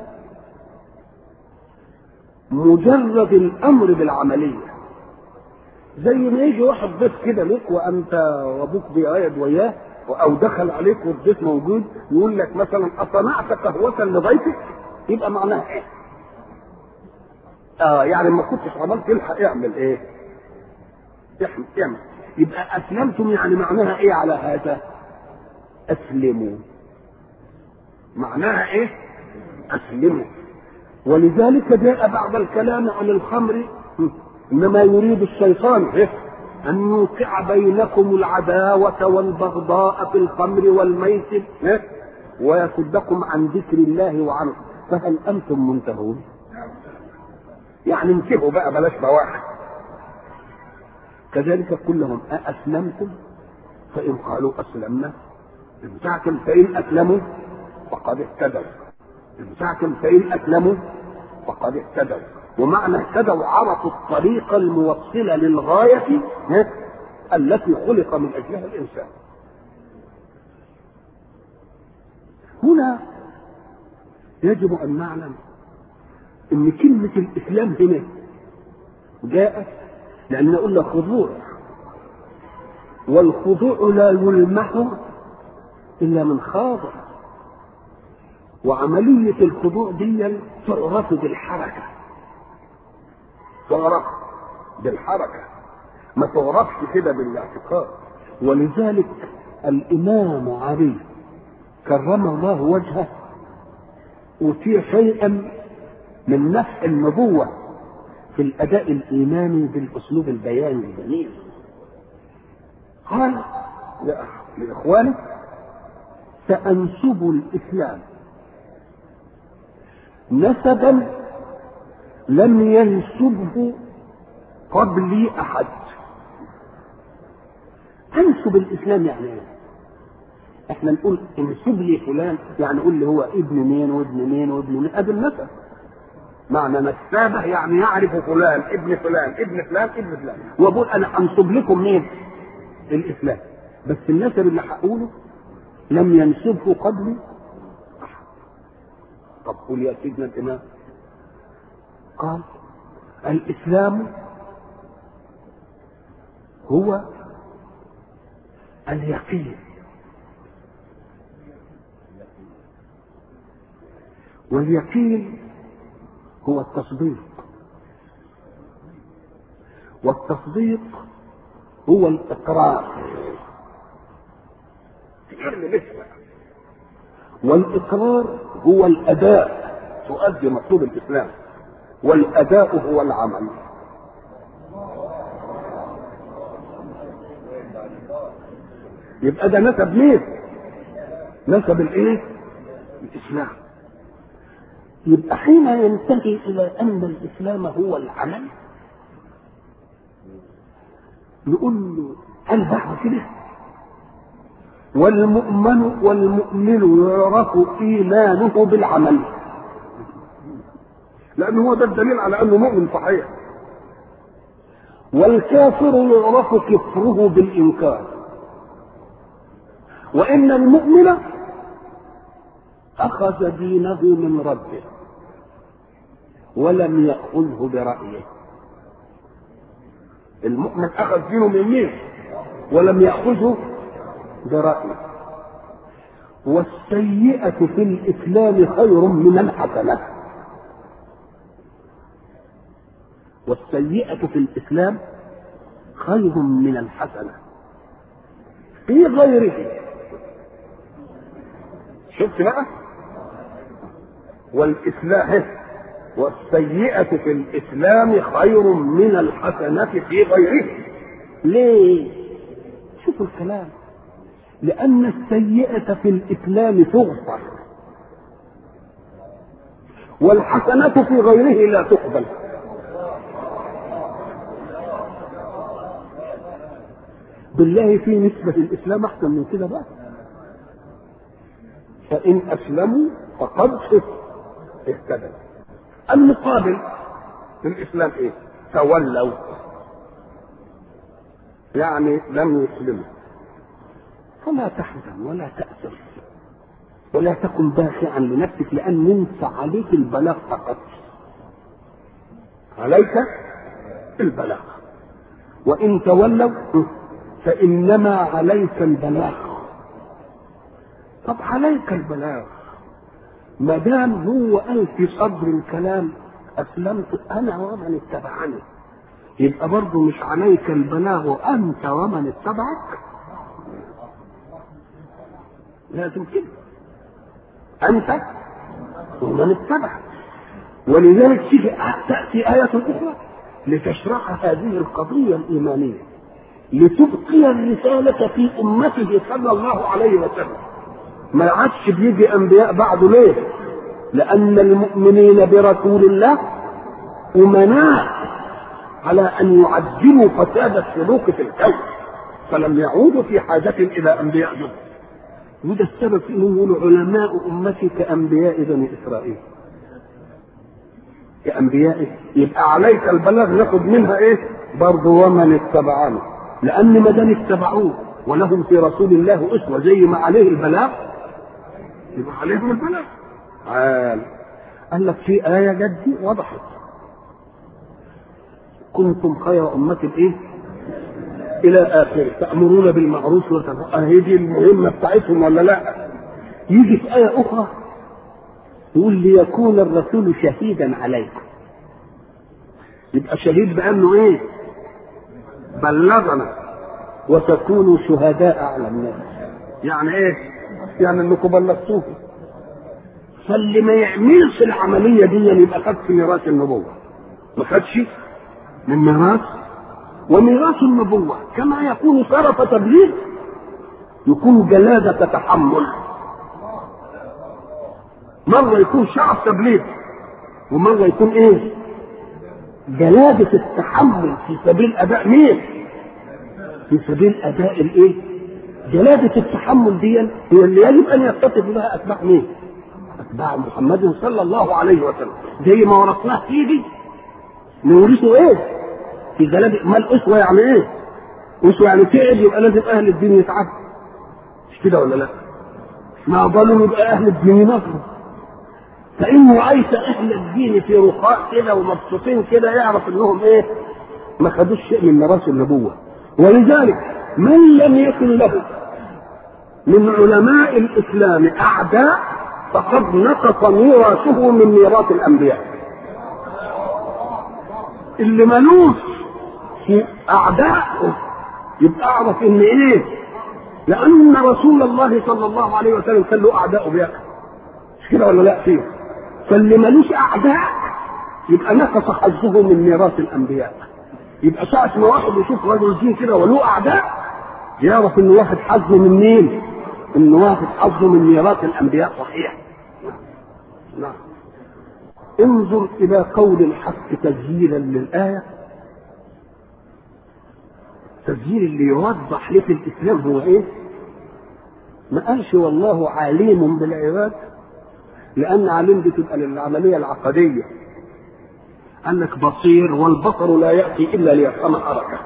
مجرد الامر بالعمليه زي ما يجي واحد ضيف كده لك وانت وابوك بيقعد وياه او دخل عليك والضيف موجود يقول لك مثلا اصنعت قهوه لضيفك يبقى معناها ايه؟ اه يعني ما كنتش عملت الحق اعمل ايه؟ اعمل اعمل يبقى اسلمتم يعني معناها ايه على هذا؟ اسلموا معناها ايه؟ اسلموا ولذلك جاء بعد الكلام عن الخمر انما يريد الشيطان ان يوقع بينكم العداوه والبغضاء في الخمر والميسر ويصدكم عن ذكر الله وعنه فهل انتم منتهون؟ يعني انتهوا بقى بلاش بواحد كذلك كلهم أأسلمتم فإن قالوا أسلمنا امتعتم فإن أسلموا فقد اهتدوا امتعتم فإن أسلموا فقد اهتدوا ومعنى اهتدوا عرفوا الطريق الموصلة للغاية التي خلق من أجلها الإنسان هنا يجب أن نعلم ان كلمة الاسلام هنا جاءت لان قلنا خضوع والخضوع لا يلمح الا من خاضع وعملية الخضوع دي تعرف بالحركة تعرف بالحركة ما تعرفش كده بالاعتقاد ولذلك الإمام علي كرم الله وجهه أوتي شيئا من نفع النبوة في الأداء الإيماني بالأسلوب البياني الجميل قال لإخوانه سأنسب الإسلام نسبا لم ينسبه قبلي أحد أنسب الإسلام يعني إيه؟ احنا نقول انسب لي فلان يعني قول لي هو ابن مين وابن مين وابن مين ادي النسب معنى نسابه يعني يعرف فلان ابن فلان ابن فلان ابن فلان وبقول انا انسب لكم مين الاسلام بس النسب اللي هقوله لم ينسبه قبلي طب قول يا سيدنا الامام قال الاسلام هو اليقين واليقين هو التصديق والتصديق هو الإقرار والإقرار هو الأداء تؤدي مطلوب الإسلام والأداء هو العمل يبقى ده نسب مين نسب الايه الاسلام يبقى حين ينتهي الى ان الاسلام هو العمل نقول له هل بعد كده والمؤمن والمؤمن يعرف ايمانه بالعمل لان هو ده الدليل على انه مؤمن صحيح والكافر يعرف كفره بالانكار وان المؤمن اخذ دينه من ربه ولم ياخذه برايه المؤمن اخذ دينه من مين ولم ياخذه برأيه والسيئة في الإسلام خير من الحسنة والسيئة في الإسلام خير من الحسنة في غيره شفت بقى والإسلام والسيئة في الإسلام خير من الحسنة في غيره ليه شوفوا الكلام لأن السيئة في الإسلام تغفر والحسنة في غيره لا تقبل بالله في نسبة الإسلام أحسن من كده بقى فإن أسلموا فقد اهتدوا المقابل في الإسلام إيه؟ تولوا يعني لم يسلموا فلا تحزن ولا تأسف ولا تكن باخعا لنفسك لأن انت عليك البلاغ فقط عليك البلاغ وإن تولوا فإنما عليك البلاغ طب عليك البلاغ ما دام هو قال في صدر الكلام أسلمت أنا ومن اتبعني يبقى برضه مش عليك البلاغ أنت ومن اتبعك لازم كده أنت ومن اتبعك ولذلك تيجي تأتي آية أخرى لتشرح هذه القضية الإيمانية لتبقي الرسالة في أمته صلى الله عليه وسلم ما عادش بيجي أنبياء بعده ليه؟ لأن المؤمنين برسول الله أمناء على أن يعدلوا فساد السلوك في الكون فلم يعودوا في حاجة إلى أنبياء جدد وده السبب في انهم يقولوا علماء امتي كانبياء بني اسرائيل كانبياء يبقى عليك البلاغ ناخد منها ايه برضه ومن اتبعنا لان ما دام اتبعوه ولهم في رسول الله اسوه زي ما عليه البلاغ يبقى عليهم البلاغ عال قال لك في آية جدي وضحت كنتم خير أمة إيه؟ الى اخره تامرون بالمعروف وتنهون اهي دي المهمه بتاعتهم ولا لا يجي في ايه اخرى يقول ليكون الرسول شهيدا عليكم يبقى شهيد بانه ايه بلغنا وتكونوا شهداء على الناس يعني ايه يعني انكم بلغتوه فاللي ما يعملش العمليه دي يبقى خد في ميراث النبوه ما خدش من ميراث وميراث النبوة كما يكون شرف تبليغ يكون جلادة تحمل مرة يكون شرف تبليغ ومرة يكون ايه جلادة التحمل في سبيل أداء مين في سبيل أداء الايه جلادة التحمل دي هي اللي يجب أن يتصف بها أتباع مين أتباع محمد صلى الله عليه وسلم زي ما ورثناه فيه نورثه ايه في جلابه ما الاسوه يعني ايه؟ اسوه يعني تعب يبقى لازم اهل الدين يتعبوا مش كده ولا لا؟ ما ضلوا يبقى اهل الدين ينصروا فانه عايش اهل الدين في رخاء كده ومبسوطين كده يعرف انهم ايه؟ ما خدوش شيء من ميراث النبوه ولذلك من لم يكن له من علماء الاسلام اعداء فقد نقص ميراثه من ميراث الانبياء اللي ملوش في اعدائه يبقى اعرف ان ايه لان رسول الله صلى الله عليه وسلم كان له اعداء بيقى مش كده ولا لا فيه فاللي ملوش اعداء يبقى نقص حظه من ميراث الانبياء يبقى ساعة ما واحد يشوف رجل دين كده وله اعداء يعرف ان واحد حظه من مين؟ ان واحد حظه من ميراث الانبياء صحيح نعم انظر الى قول الحق تسجيلا للايه التسجيل اللي يوضح لك الاسلام هو ايه ما قالش والله عليم بالعباد لان عليم دي تبقى للعمليه العقديه قال لك بصير والبصر لا ياتي الا ليفهم حركه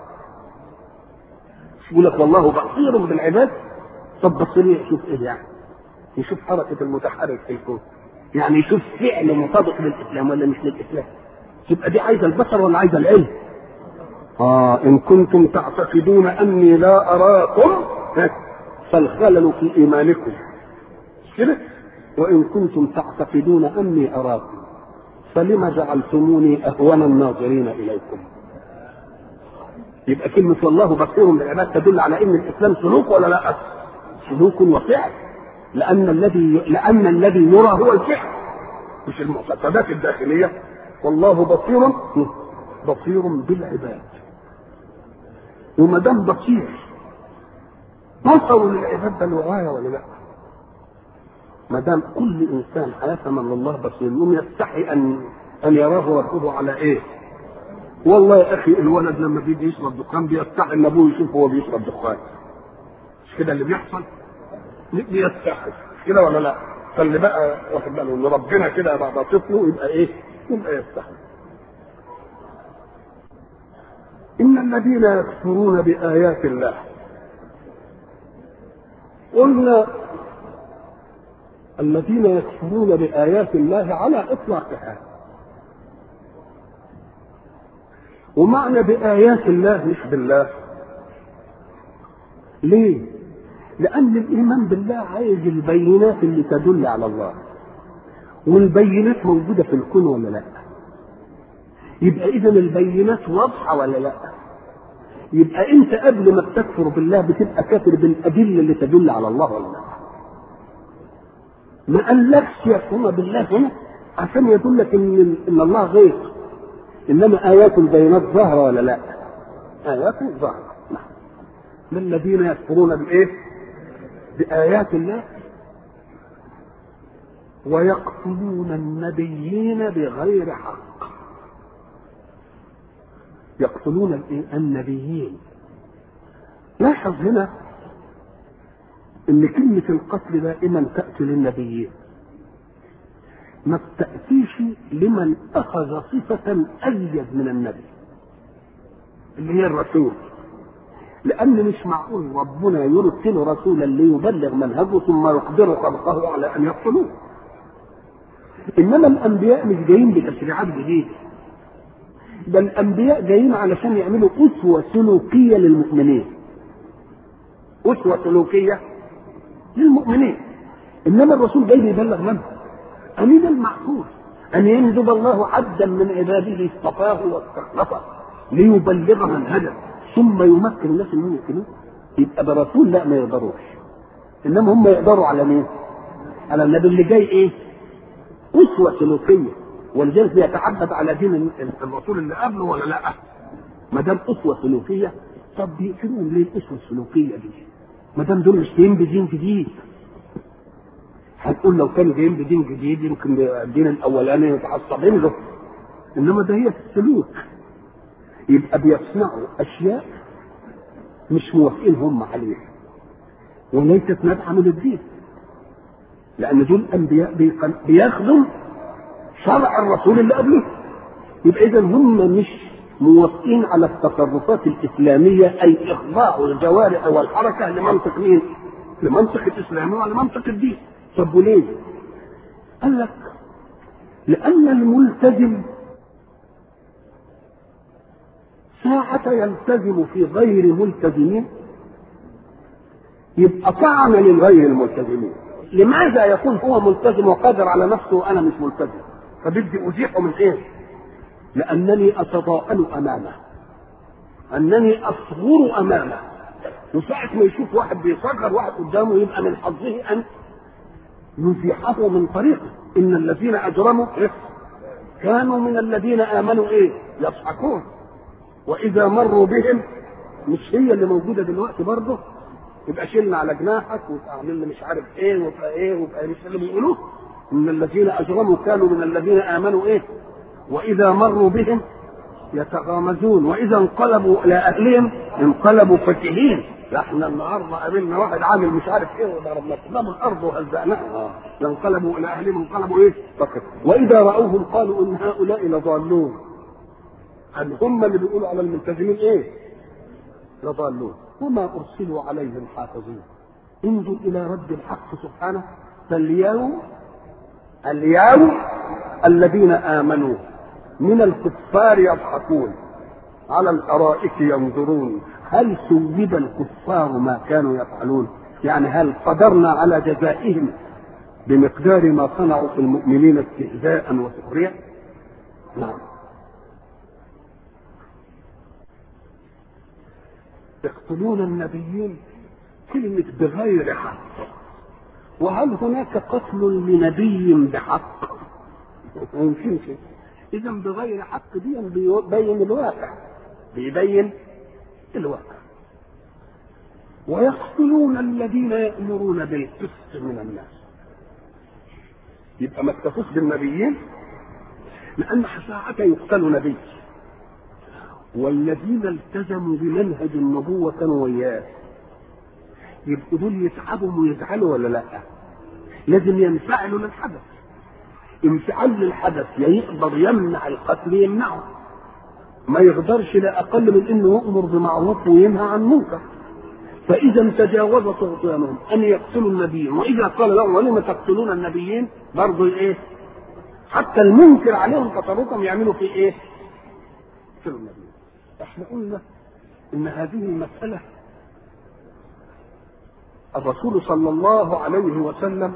يقول لك والله بصير بالعباد طب بصير يشوف ايه يعني يشوف حركه المتحرك في الكون يعني يشوف فعل مطابق للاسلام ولا مش للاسلام تبقى دي عايزه البصر ولا عايزه العلم اه ان كنتم تعتقدون اني لا اراكم فالخلل في ايمانكم كده وان كنتم تعتقدون اني اراكم فلم جعلتموني اهون الناظرين اليكم يبقى كلمة والله بصير بالعباد تدل على ان الاسلام سلوك ولا لا؟ سلوك وفعل لان الذي لان الذي يرى هو الفعل مش المعتقدات الداخلية والله بصير بصير بالعباد وما دام بصير بصر للعباد ده الوغايه ولا لا؟ ما دام كل انسان هيفهم ان الله بصير يوم يستحي ان ان يراه ربه على ايه؟ والله يا اخي الولد لما بيجي يشرب دخان بيستحي ان ابوه يشوف هو بيشرب دخان مش كده اللي بيحصل؟ بيستحي مش كده ولا لا؟ فاللي بقى واخد باله ان ربنا كده بعد طفله يبقى ايه؟ يبقى يستحي إن الذين يكفرون بآيات الله قلنا الذين يكفرون بآيات الله على إطلاقها ومعنى بآيات الله مش بالله ليه؟ لأن الإيمان بالله عايز البينات اللي تدل على الله والبينات موجودة في الكون ولا لأ؟ يبقى اذا البينات واضحه ولا لا يبقى انت قبل ما بتكفر بالله بتبقى كافر بالادله اللي تدل على الله ولا لا ما قالكش يكفرون بالله هنا عشان يدلك ان ان الله غير انما ايات البينات ظاهره ولا لا ايات ظاهره نعم من الذين يكفرون بايه بايات الله ويقتلون النبيين بغير حق يقتلون النبيين لاحظ هنا ان كلمة القتل دائما تأتي للنبيين ما بتأتيش لمن أخذ صفة أزيد من النبي اللي هي الرسول لأن مش معقول ربنا يرسل رسولا ليبلغ منهجه ثم يقدر خلقه على أن يقتلوه إنما الأنبياء مش جايين بتشريعات جديدة ده الانبياء جايين علشان يعملوا اسوه سلوكيه للمؤمنين اسوه سلوكيه للمؤمنين انما الرسول جاي بيبلغ منه امين المعقول ان ينجب الله عبدا من عباده اصطفاه واستخلفه ليبلغ منهجه ثم يمكن الناس انهم يمكنوه يبقى برسول لا ما يقدروش انما هم يقدروا على مين؟ على النبي اللي جاي ايه؟ اسوه سلوكيه ولذلك بيتعبد على دين الرسول اللي قبله ولا لا؟ ما دام اسوه سلوكيه طب بيقتلوهم ليه الاسوه السلوكيه دي؟ ما دام دول مش جايين بدين جديد هنقول لو كانوا جايين بدين جديد يمكن الدين الاولاني متعصبين له انما ده هي السلوك يبقى بيصنعوا اشياء مش موافقين هم عليها وليست نابعه من الدين لان دول انبياء بيخدم شرع الرسول اللي قبله يبقى اذا هم مش موافقين على التصرفات الاسلاميه اي اخضاع الجوارح والحركه لمنطق مين؟ لمنطق الاسلام ولمنطق الدين طب وليه؟ قال لك لان الملتزم ساعة يلتزم في غير ملتزمين يبقى طعن للغير الملتزمين لماذا يكون هو ملتزم وقادر على نفسه وانا مش ملتزم فبدي ازيحه من ايه لانني اتضاءل امامه انني اصغر امامه وساعة ما يشوف واحد بيصغر واحد قدامه يبقى من حظه ان يزيحه من طريقه ان الذين اجرموا إيه؟ كانوا من الذين امنوا ايه يضحكون واذا مروا بهم مش هي اللي موجوده دلوقتي برضه يبقى شيلنا على جناحك وتعمل مش عارف ايه ويبقى ايه ويبقى مش اللي بيقولوه ان الذين اجرموا كانوا من الذين امنوا ايه واذا مروا بهم يتغامزون واذا انقلبوا الى اهلهم انقلبوا فكهين احنا النهارده قابلنا واحد عامل مش عارف ايه وضربنا قدام الارض وهزأناها انقلبوا الى اهلهم انقلبوا ايه؟ فكر واذا راوهم قالوا ان هؤلاء لضالون ان هم اللي بيقولوا على الملتزمين ايه؟ لضالون وما ارسلوا عليهم حافظين انظر الى رد الحق سبحانه فاليوم اليوم الذين امنوا من الكفار يضحكون على الارائك ينظرون هل ثوب الكفار ما كانوا يفعلون يعني هل قدرنا على جزائهم بمقدار ما صنعوا في المؤمنين استهزاء وسخرية نعم يقتلون النبيين كلمة بغير حق وهل هناك قتل لنبي بحق؟ ما يمكنش إذا بغير حق دي بيبين الواقع بيبين الواقع ويقتلون الذين يأمرون بالقسط من الناس يبقى ما اكتفوش بالنبيين لأن ساعة يقتل نبي والذين التزموا بمنهج النبوة كانوا وياه يبقوا دول يتعبوا ويزعلوا ولا لا؟ لازم ينفعلوا للحدث انفعال للحدث يا يقدر يمنع القتل يمنعه ما يقدرش لا اقل من انه يامر بمعروف وينهى عن منكر فاذا تجاوز طغيانهم ان يقتلوا النبيين واذا قال لهم ولم تقتلون النبيين برضه ايه حتى المنكر عليهم قتلوكم يعملوا في ايه يقتلوا النبيين احنا قلنا ان هذه المساله الرسول صلى الله عليه وسلم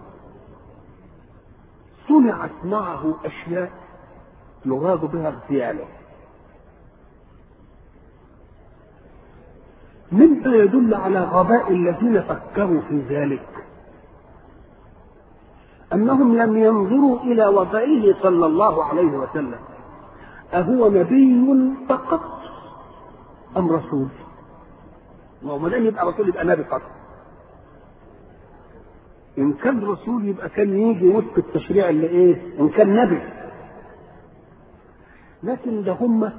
صنعت معه اشياء يراد بها اغتياله مما يدل على غباء الذين فكروا في ذلك انهم لم ينظروا الى وضعه صلى الله عليه وسلم اهو نبي فقط ام رسول وما دام يبقى رسول يبقى نبي فقط ان كان رسول يبقى كان يجي وفق التشريع اللي ايه ان كان نبي لكن ده هم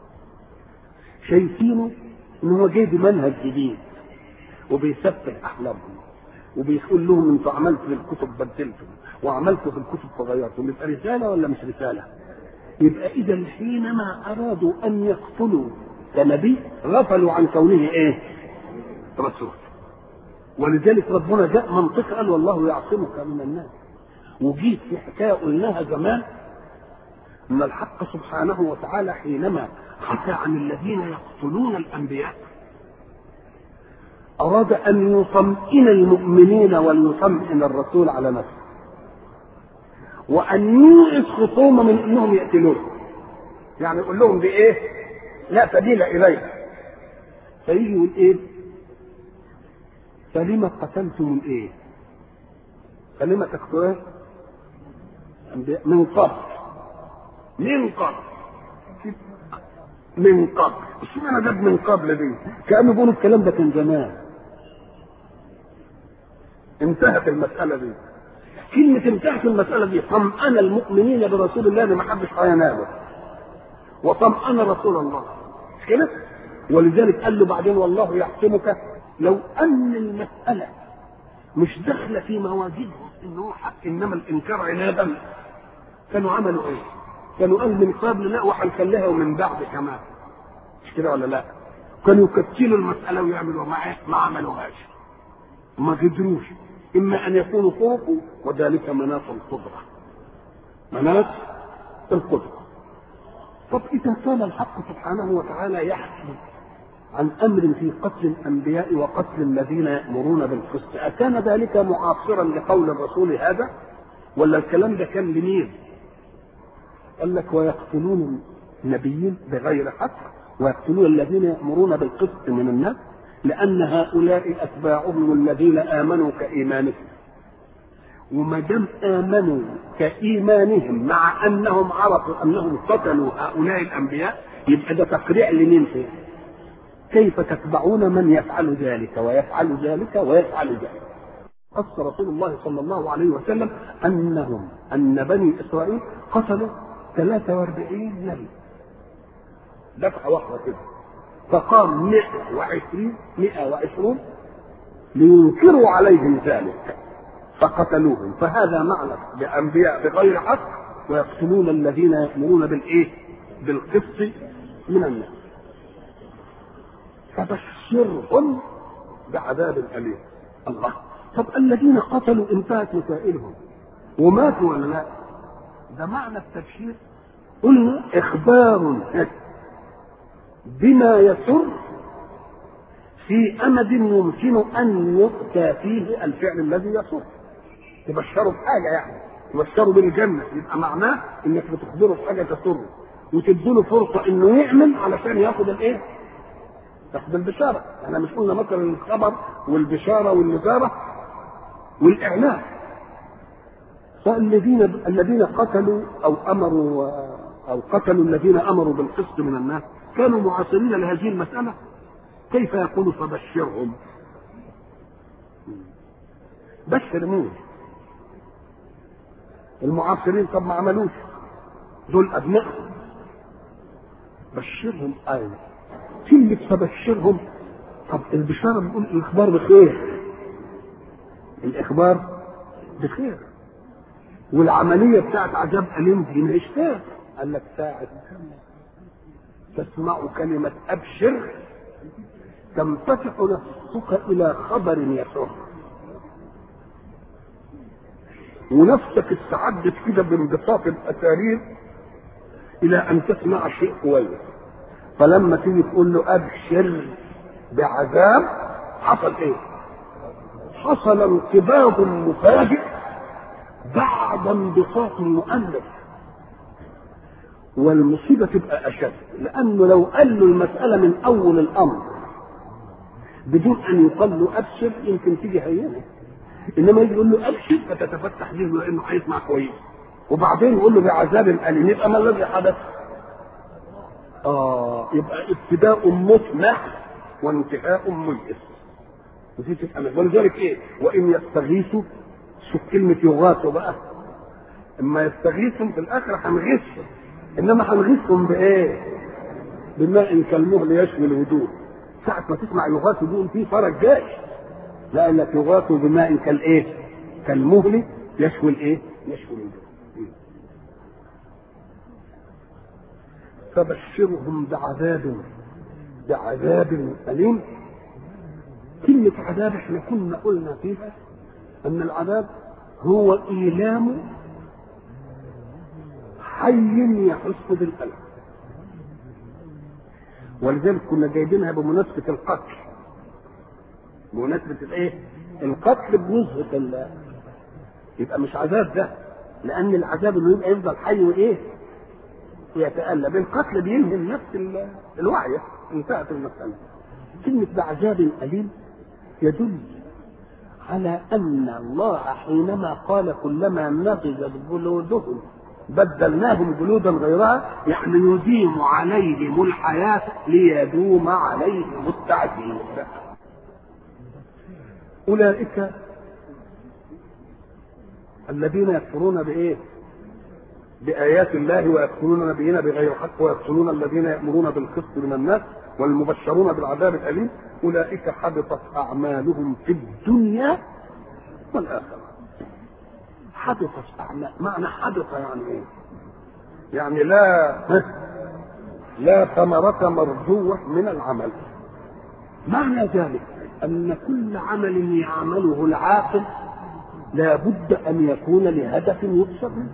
شايفينه ان هو جاي بمنهج جديد وبيسفه احلامهم وبيقول لهم انتوا عملتوا في الكتب بدلتم وعملتوا في الكتب فغيرتم يبقى رساله ولا مش رساله؟ يبقى اذا حينما ارادوا ان يقتلوا كنبي غفلوا عن كونه ايه؟ رسول ولذلك ربنا جاء منطق قال والله يعصمك من الناس وجيت في حكايه قلناها زمان ان الحق سبحانه وتعالى حينما حكى عن الذين يقتلون الانبياء اراد ان يطمئن المؤمنين وليطمئن الرسول على نفسه وان يوعظ خصومه من انهم يقتلوه يعني يقول لهم بايه لا سبيل اليه فيجي يقول ايه فلما قتلتم الايه فلما تقتلون من قبل من قبل من قبل اشمعنى جاب من قبل دي كانه بيقولوا الكلام ده كان زمان انتهت المساله دي كلمة انتهت المسألة دي طمأن المؤمنين برسول الله اللي ما حدش هيناله وطمأن رسول الله مش كده؟ ولذلك قال له بعدين والله يحكمك لو أن المسألة مش داخلة في مواجدهم إن هو حق إنما الإنكار عنادا كانوا عملوا إيه؟ كانوا قال من قبل لا وهنخليها ومن بعد كمان مش كده ولا لا؟ كانوا يكتلوا المسألة ويعملوا معاه ما عملوهاش ما قدروش إما أن يكونوا طرقوا وذلك مناط القدرة مناط القدرة طب إذا كان الحق سبحانه وتعالى يحكي عن أمر في قتل الأنبياء وقتل الذين يأمرون بالقسط أكان ذلك معاصرا لقول الرسول هذا ولا الكلام ده كان لمين قال لك ويقتلون النبيين بغير حق ويقتلون الذين يأمرون بالقسط من الناس لأن هؤلاء أتباعهم الذين آمنوا كإيمانهم وما دام آمنوا كإيمانهم مع أنهم عرفوا أنهم قتلوا هؤلاء الأنبياء يبقى ده تقريع لمين فيه؟ كيف تتبعون من يفعل ذلك ويفعل ذلك ويفعل ذلك قص رسول الله صلى الله عليه وسلم انهم ان بني اسرائيل قتلوا 43 نبي دفعه واحده كده فقام 120 120 لينكروا عليهم ذلك فقتلوهم فهذا معنى بانبياء بغير حق ويقتلون الذين يامرون بالايه؟ بالقسط من الناس فبشرهم بعذاب اليم الله طب الذين قتلوا انتهت مسائلهم وماتوا ولا لا؟ ده معنى التبشير قلنا اخبار بما يسر في امد يمكن ان يؤتى فيه الفعل الذي يسر تبشروا بحاجه يعني تبشروا بالجنه يبقى معناه انك بتخبره بحاجه تسره وتديله فرصه انه يعمل علشان ياخد الايه؟ ياخد البشاره احنا مش قلنا مثلا الخبر والبشاره والنذاره والاعلان فالذين الذين قتلوا او امروا او قتلوا الذين امروا بالقسط من الناس كانوا معاصرين لهذه المساله كيف يقول فبشرهم بشر مين المعاصرين طب ما عملوش دول ابنائهم بشرهم ايوه كلمة فبشرهم طب البشارة بنقول الإخبار بخير الإخبار بخير والعملية بتاعت عذاب أليم دي مش خير قال لك ساعة تسمع كلمة أبشر تنفتح نفسك إلى خبر يسر ونفسك استعدت كده بانبساط الأسارير إلى أن تسمع شيء كويس فلما تيجي تقول له أبشر بعذاب حصل إيه؟ حصل انقباض مفاجئ بعد انبساط مؤلف والمصيبة تبقى أشد لأنه لو قال له المسألة من أول الأمر بدون أن يقال له أبشر يمكن تيجي هينة إنما يجي يقول له أبشر فتتفتح ذهنه لأنه هيسمع كويس وبعدين يقول له بعذاب أليم يبقى ما الذي حدث؟ آه يبقى ابتداء مطمح وانتهاء ميئس ودي تبقى ولذلك إيه؟ وإن يستغيثوا شوف كلمة يغاثوا بقى اما يستغيثهم في الاخر هنغيثهم انما هنغيثهم بايه؟ بماء كالمهل يشوي الوجوه ساعة ما تسمع يغاثوا دول في فرج جاي لا لك يغاثوا بماء كالايه؟ كالمهل يشوي الايه؟ يشوي الوجوه فبشرهم بعذاب بعذاب أليم كلمة عذاب احنا كنا قلنا فيها أن العذاب هو إيلام حي يحس بالألم ولذلك كنا جايبينها بمناسبة القتل بمناسبة الايه؟ القتل بنزهة ال يبقى مش عذاب ده لأن العذاب اللي يبقى يفضل حي وإيه؟ ويتألم القتل بينهي نفس الوعي انتهت المسألة كلمة بعذاب أليم يدل على أن الله حينما قال كلما نضجت جلودهم بدلناهم جلودا غيرها يعني يديم عليهم الحياة ليدوم عليهم التعذيب أولئك الذين يكفرون بإيه؟ بآيات الله ويقتلون نبينا بغير حق ويقتلون الذين يأمرون بالقسط من الناس والمبشرون بالعذاب الأليم أولئك حبطت أعمالهم في الدنيا والآخرة حبطت أعمال معنى حبط يعني إيه؟ يعني لا لا ثمرة مرجوة من العمل معنى ذلك أن كل عمل يعمله العاقل لا بد أن يكون لهدف يقصد منه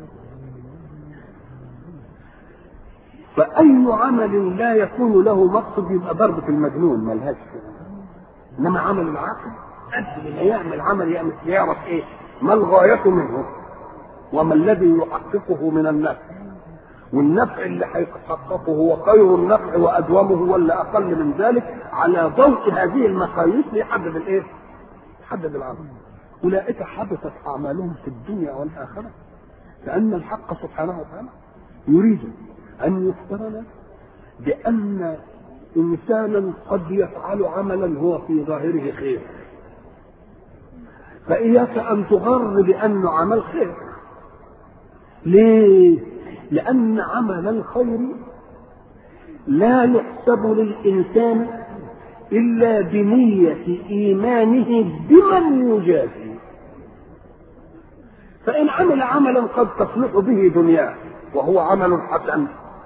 فأي عمل لا يكون له مقصد يبقى ضربة المجنون ملهاش إنما عمل العاقل قبل ما يعمل عمل يعمل يعرف إيه؟ ما الغاية منه؟ وما الذي يحققه من النفع؟ والنفع اللي هيحققه هو خير النفع وأدومه ولا أقل من ذلك على ضوء هذه المقاييس ليحدد الإيه؟ يحدد العمل. أولئك حبطت أعمالهم في الدنيا والآخرة لأن الحق سبحانه وتعالى يريد أن يخبرنا بأن انسانا قد يفعل عملا هو في ظاهره خير فإياك أن تغر بأنه عمل خير ليه؟ لأن عمل الخير لا يحسب للإنسان إلا بنية إيمانه بمن يجازي فإن عمل عملا قد تصلح به دنياه وهو عمل حسن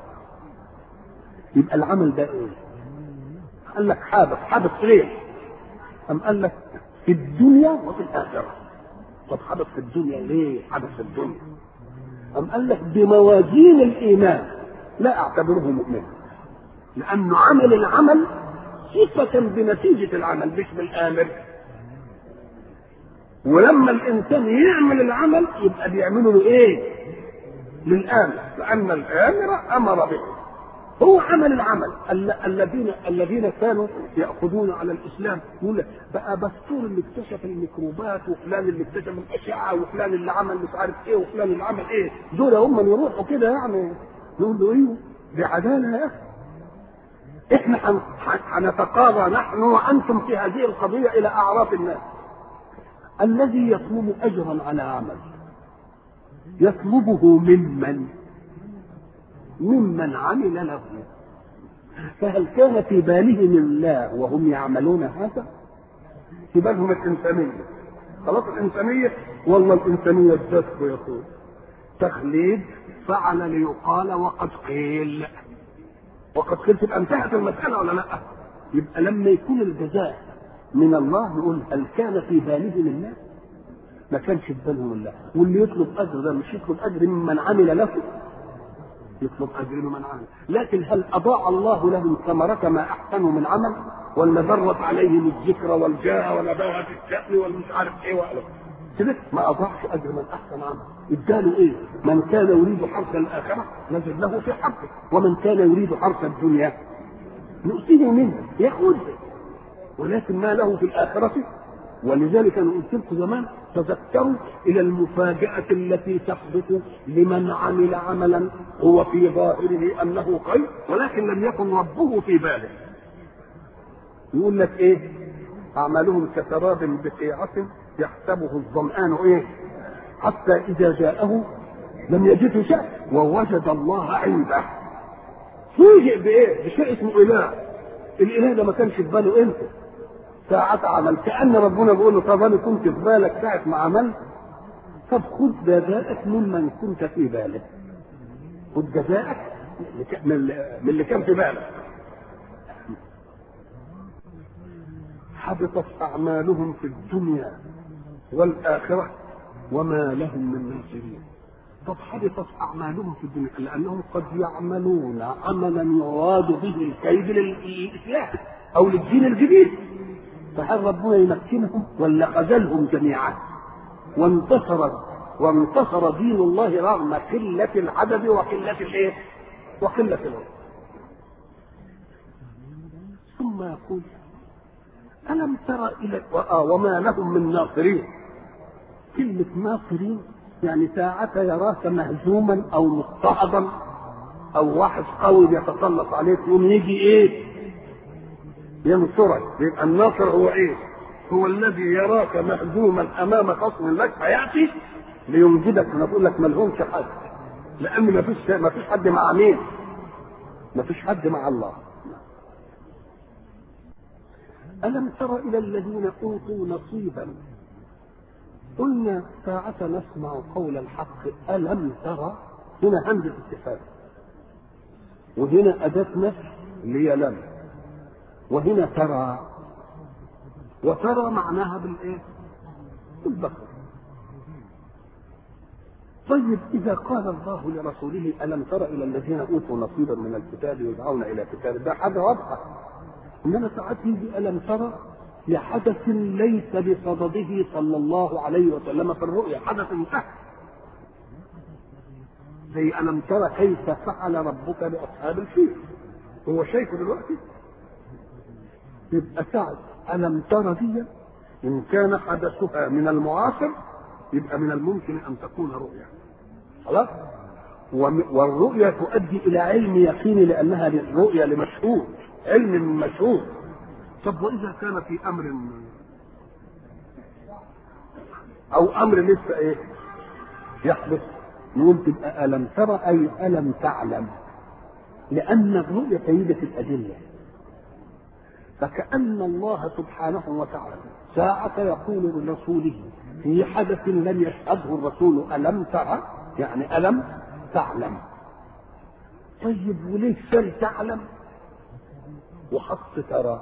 يبقى العمل ده ايه؟ قال لك حابس حابس ليه؟ أم قال لك في الدنيا وفي الآخرة طب حابس في الدنيا ليه؟ حابس في الدنيا أم قال لك بموازين الإيمان لا أعتبره مؤمنا لأنه عمل العمل صفة بنتيجة العمل مش بالآمر ولما الإنسان يعمل العمل يبقى بيعمله له إيه؟ للآمر لأن الآمر أمر به هو عمل العمل الذين الذين كانوا ياخذون على الاسلام يقول لك بقى بستور اللي اكتشف الميكروبات وفلان اللي اكتشف الاشعه وفلان اللي عمل مش عارف ايه وفلان اللي عمل ايه دول هم اللي يروحوا كده يعني نقول له ايوه دي عداله يا اخي احنا هنتقاضى نحن وانتم في هذه القضيه الى اعراف الناس الذي يطلب اجرا على عمل يطلبه ممن ممن عمل له فهل كان في بالهم الله وهم يعملون هذا في بالهم الإنسانية خلاص الإنسانية والله الإنسانية الجسد يقول تخليد فعل ليقال وقد قيل وقد قيل تبقى انتهت المسألة ولا لا؟ يبقى لما يكون الجزاء من الله نقول هل كان في بالهم الله؟ ما كانش في بالهم الله واللي يطلب أجر ده مش يطلب أجر ممن عمل له يطلب اجر من عمل لكن هل اضاع الله لهم ثمرة ما احسنوا من عمل ولا ضرت عليهم الذكر والجاه ونبوة الشأن والمش عارف ايه وقال كده ما اضاعش اجر من احسن عمل اداله ايه من كان يريد حرث الاخره نجد له في حقه ومن كان يريد حرث الدنيا نؤتيه منه ياخذ ولكن ما له في الاخره ولذلك انا قلت لكم زمان تذكروا الى المفاجاه التي تحدث لمن عمل عملا هو في ظاهره انه خير ولكن لم يكن ربه في باله يقول لك ايه اعمالهم كسراب بقيعه يحسبه الظمآن ايه حتى اذا جاءه لم يجده شيء ووجد الله عنده فوجئ بايه بشيء اسمه اله الاله ده ما كانش في باله انت ساعة عمل كأن ربنا بيقول له طب أنا كنت في بالك ساعة ما عملت طب خد جزاءك ممن كنت في بالك خد جزاءك من اللي كان في بالك حبطت أعمالهم في الدنيا والآخرة وما لهم من ناصرين طب حبطت أعمالهم في الدنيا لأنهم قد يعملون عملا يراد به الكيد للإسلام أو للدين الجديد فهل ربنا يمكنهم ولا خذلهم جميعا وانتصر وانتصر دين الله رغم قلة العدد وقلة الايه؟ وقلة العدد. ثم يقول ألم تر إلى وما لهم من ناصرين كلمة ناصرين يعني ساعة يراك مهزوما أو مضطهدا أو واحد قوي بيتسلط عليك يقوم يجي إيه؟ ينصرك يبقى الناصر هو ايه هو الذي يراك مهزوما امام خصم لك فياتي لينجدك انا بقول لك ملهمش حد لان ما فيش ما فيش حد مع مين ما فيش حد مع الله ألم تر إلى الذين أوتوا نصيبا قلنا ساعة نسمع قول الحق ألم ترى هنا همزة استفهام وهنا أداة نفي اللي هي لم وهنا ترى وترى معناها بالايه بالبصر طيب إذا قال الله لرسوله ألم تر إلى الذين أوتوا نصيبا من الكتاب يدعون إلى كتاب ده حاجة واضحة إنما ساعات يجي ألم ترى لحدث ليس بصدده صلى الله عليه وسلم في الرؤيا حدث انتهى زي ألم ترى كيف فعل ربك بأصحاب الفيل هو شايفه دلوقتي يبقى سعد ألم ترى دي إن كان حدثها من المعاصر يبقى من الممكن أن تكون رؤيا خلاص والرؤيا تؤدي إلى علم يقيني لأنها رؤيا لمشهود علم مشهور طب واذا كان في امر او امر لسه ايه يحدث نقول تبقى الم ترى اي الم تعلم لان الرؤيه سيده الادله فكأن الله سبحانه وتعالى ساعة يقول لرسوله في حدث لم يشهده الرسول ألم ترى يعني ألم تعلم طيب وليه شال تعلم وحط ترى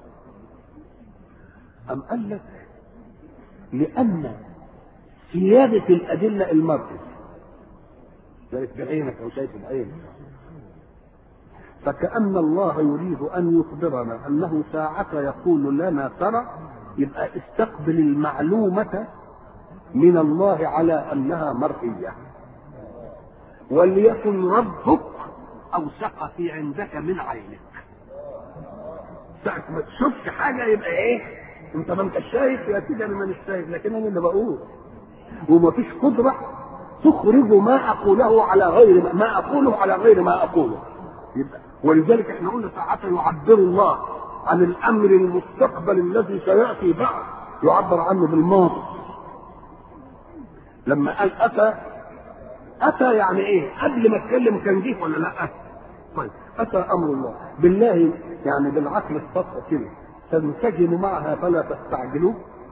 أم قال لك لأن سيادة الأدلة المركز ذلك بعينك أو شايف بعينك فكأن الله يريد أن يخبرنا أنه ساعة يقول لنا ترى يبقى استقبل المعلومة من الله على أنها مرئية وليكن ربك أوثق في عندك من عينك ساعة ما تشوفش حاجة يبقى إيه؟ أنت ما أنت شايف يا سيدي أنا مانيش شايف لكن أنا اللي بقول ومفيش قدرة تخرج ما أقوله على غير ما, ما أقوله على غير ما أقوله يبقى ولذلك احنا قلنا ساعات يعبر الله عن الامر المستقبل الذي سياتي بعد يعبر عنه بالماضي لما قال اتى اتى يعني ايه قبل ما اتكلم كان جه ولا لا طيب اتى امر الله بالله يعني بالعقل السطحي كده تنسجم معها فلا تستعجلوه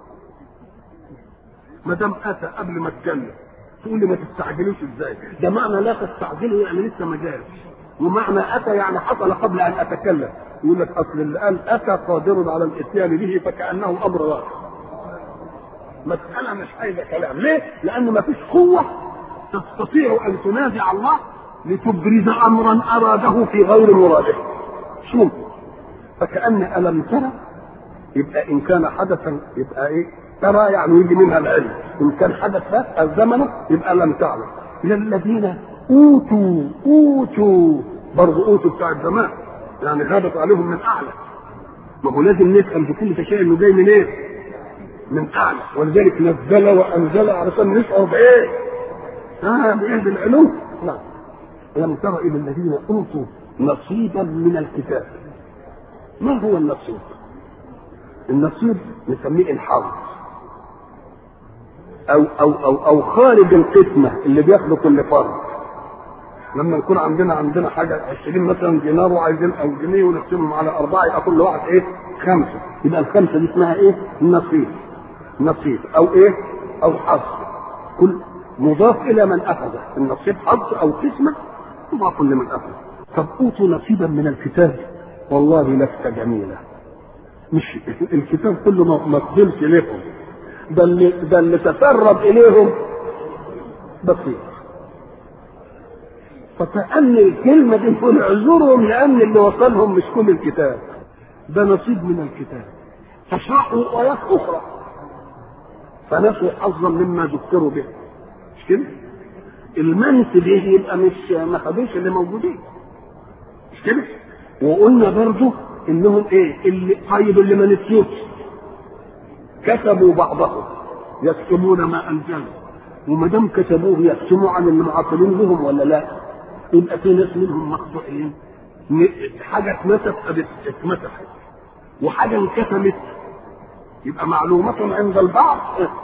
ما دام اتى قبل ما اتكلم تقول لي ما تستعجلوش ازاي ده معنى لا تستعجلوا يعني لسه ما جاش ومعنى اتى يعني حصل قبل ان اتكلم يقول لك اصل اللي قال اتى قادر على الاتيان به فكانه امر واقع مساله مش عايزه كلام ليه؟ لان ما فيش قوه تستطيع ان تنازع الله لتبرز امرا اراده في غير مراده مش ممكن فكان الم ترى يبقى ان كان حدثا يبقى ايه؟ ترى يعني يجي منها العلم ان كان حدث الزمن يبقى لم تعلم للذين اوتوا اوتوا برضه اوتوا بتاع زمان يعني غابت عليهم من اعلى ما هو لازم نفهم في كل شيء انه جاي من ايه؟ من اعلى ولذلك نزل وانزل علشان نشعر بايه؟ اه بايه بالعلو نعم لم تر الى الذين اوتوا نصيبا من الكتاب ما هو النصيب؟ النصيب نسميه الحظ او او او او خارج القسمه اللي بياخده كل فرد لما يكون عندنا عندنا حاجه 20 مثلا دينار وعايزين او جنيه ونقسمهم على اربعه يبقى كل واحد ايه؟ خمسه يبقى الخمسه دي اسمها ايه؟ نصيب نصيب او ايه؟ او حظ كل مضاف الى من اخذه النصيب حظ او قسمه مضاف لمن اخذه طب اوتوا نصيبا من الكتاب والله لست جميله مش الكتاب كله ما قبلش لكم ده اللي ده اللي تسرب اليهم بسيط فكأن الكلمة دي تقول اعذرهم لأن اللي وصلهم مش كل الكتاب ده نصيب من الكتاب فشرحوا آيات أخرى فنسوا حظا مما ذكروا به مش كده؟ المنس ده يبقى مش ما خدوش اللي موجودين مش كده؟ وقلنا برضه انهم ايه؟ اللي طيب اللي ما نسيوش كتبوا بعضهم يكتبون ما انزلوا وما دام كتبوه يكتموا عن المعاصرين لهم ولا لا؟ يبقى في ناس منهم مقطوعين حاجه اتمسك اتمسحت وحاجه انكتمت يبقى معلومة عند البعض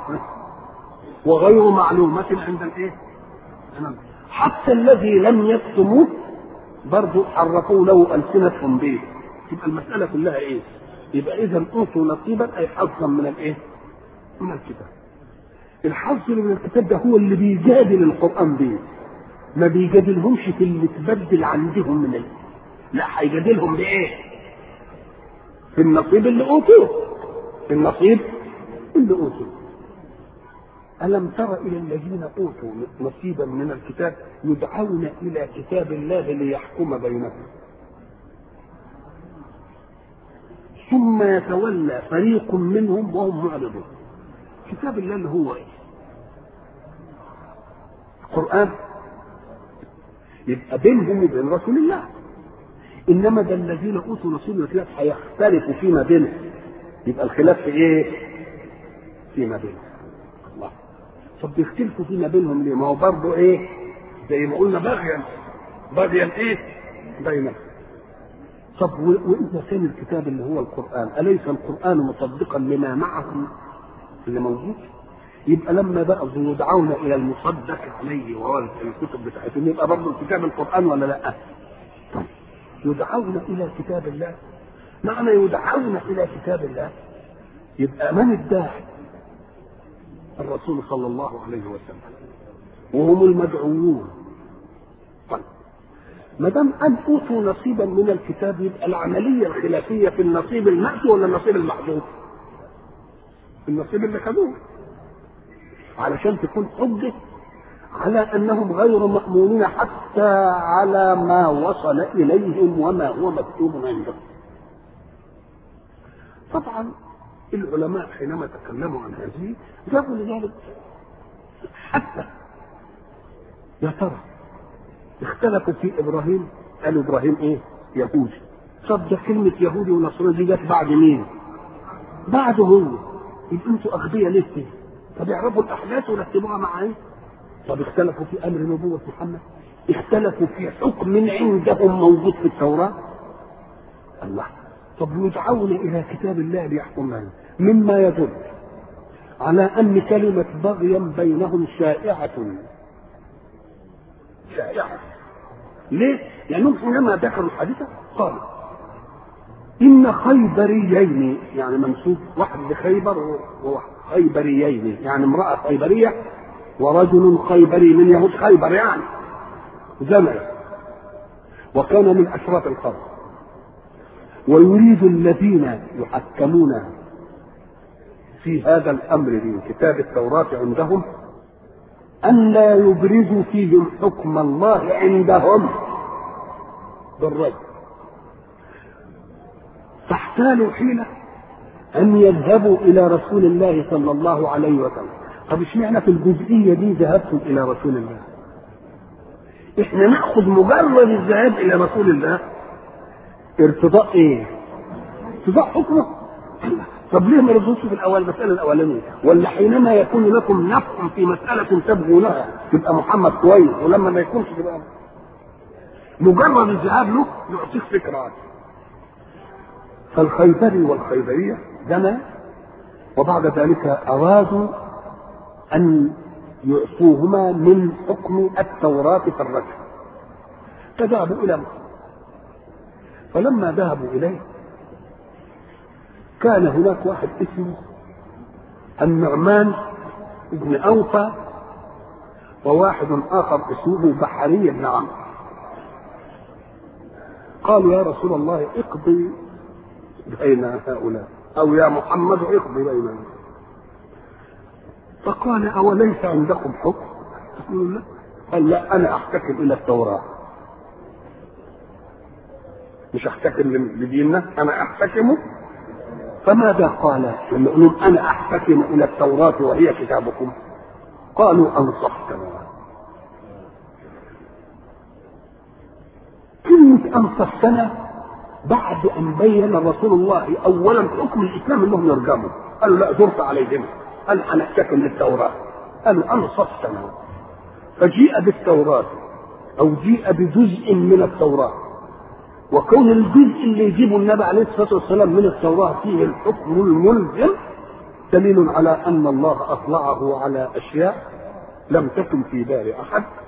وغير معلومة عند الايه؟ حتى الذي لم يكتموه برضه حرفوا له ألسنتهم به يبقى المسألة كلها ايه؟ يبقى إذا أوتوا نصيبا أي حظا من الايه؟ من الكتاب. الحظ اللي من الكتاب ده هو اللي بيجادل القرآن به. ما بيجادلهمش في اللي تبدل عندهم من ايه؟ لا هيجادلهم بايه؟ في النصيب اللي أوتوه. في النصيب اللي أوتوه. ألم تر إلى الذين أوتوا نصيبا من الكتاب يدعون إلى كتاب الله ليحكم بينهم ثم يتولى فريق منهم وهم معرضون كتاب الله اللي هو ايه القرآن يبقى بينهم وبين رسول الله انما ده الذين اوتوا نصيب من الكتاب هيختلفوا فيما بينهم يبقى الخلاف في ايه فيما بينهم الله طب بيختلفوا فيما بينهم ليه ما هو برضه ايه زي ما قلنا بغيا بغيا ايه بينهم طب و- واذا كان الكتاب اللي هو القران اليس القران مصدقا لما معهم اللي موجود يبقى لما بقى يدعون الى المصدق عليه وهو الكتب بتاعتهم يبقى برضه الكتاب القران ولا لا؟ طيب يدعون الى كتاب الله معنى يدعون الى كتاب الله يبقى من الداعي؟ الرسول صلى الله عليه وسلم وهم المدعوون طيب ما دام ان اوتوا نصيبا من الكتاب يبقى العمليه الخلافيه في النصيب المأتي ولا النصيب المحذوف؟ النصيب اللي خدوه علشان تكون حجه على انهم غير مامونين حتى على ما وصل اليهم وما هو مكتوب عندهم. طبعا العلماء حينما تكلموا عن هذه جابوا لذلك حتى يا ترى اختلفوا في ابراهيم قالوا ابراهيم ايه؟ يهودي صدق كلمة يهودي ونصراني دي جت بعد مين؟ بعده هو يبقى انتوا اغبياء ليه كده؟ طب يعرفوا الاحداث ورتبوها مع ايه؟ طب اختلفوا في امر نبوة محمد اختلفوا في حكم عندهم موجود في التوراة الله طب يدعون الى كتاب الله ليحكم لنا مما يدل على ان كلمة بغيا بينهم شائعة شائعة ليه؟ لأنهم حينما ذكروا الحادثة قالوا إن خيبريين يعني منسوب واحد لخيبر وواحد خيبريين يعني امرأة خيبرية ورجل خيبري من يهود خيبر يعني زمن وكان من أشراف القوم ويريد الذين يحكمون في هذا الأمر من كتاب التوراة عندهم أن لا يبرزوا فيهم حكم الله عندهم بالرد فاحتالوا حيلة أن يذهبوا إلى رسول الله صلى الله عليه وسلم طب اشمعنى في الجزئية دي ذهبتم إلى رسول الله احنا ناخذ مجرد الذهاب إلى رسول الله ارتضاء ايه ارتضاء حكمه طب ليه ما رضوش في الاول المساله الاولانيه ولا حينما يكون لكم نفع في مساله تبغونها تبقى محمد كويس ولما ما يكونش تبقى مجرد الذهاب له يعطيك فكره عنه فالخيبري والخيبريه جمع وبعد ذلك ارادوا ان يعطوهما من حكم التوراه في الرجل فذهبوا الى مصر فلما ذهبوا اليه كان هناك واحد اسمه النعمان بن أوفى وواحد آخر اسمه بحري بن عمرو قالوا يا رسول الله اقضي بين هؤلاء أو يا محمد اقضي بيننا فقال أوليس عندكم حكم؟ قالوا لا قال لا أنا أحتكم إلى التوراة مش أحتكم لديننا أنا أحتكم فماذا قال لما يقولون انا احتكم الى التوراه وهي كتابكم قالوا انصفتنا كلمة أنصفتنا بعد أن بين رسول الله أولا حكم الإسلام أنهم يرجموا قالوا لا زرت عليهم قال أنا أحتكم للتوراة قالوا أنصفتنا فجيء بالتوراة أو جيء بجزء من التوراة وكون الجزء اللي يجيبه النبي عليه الصلاه والسلام من التوراه فيه الحكم الملزم دليل على ان الله اطلعه على اشياء لم تكن في بال احد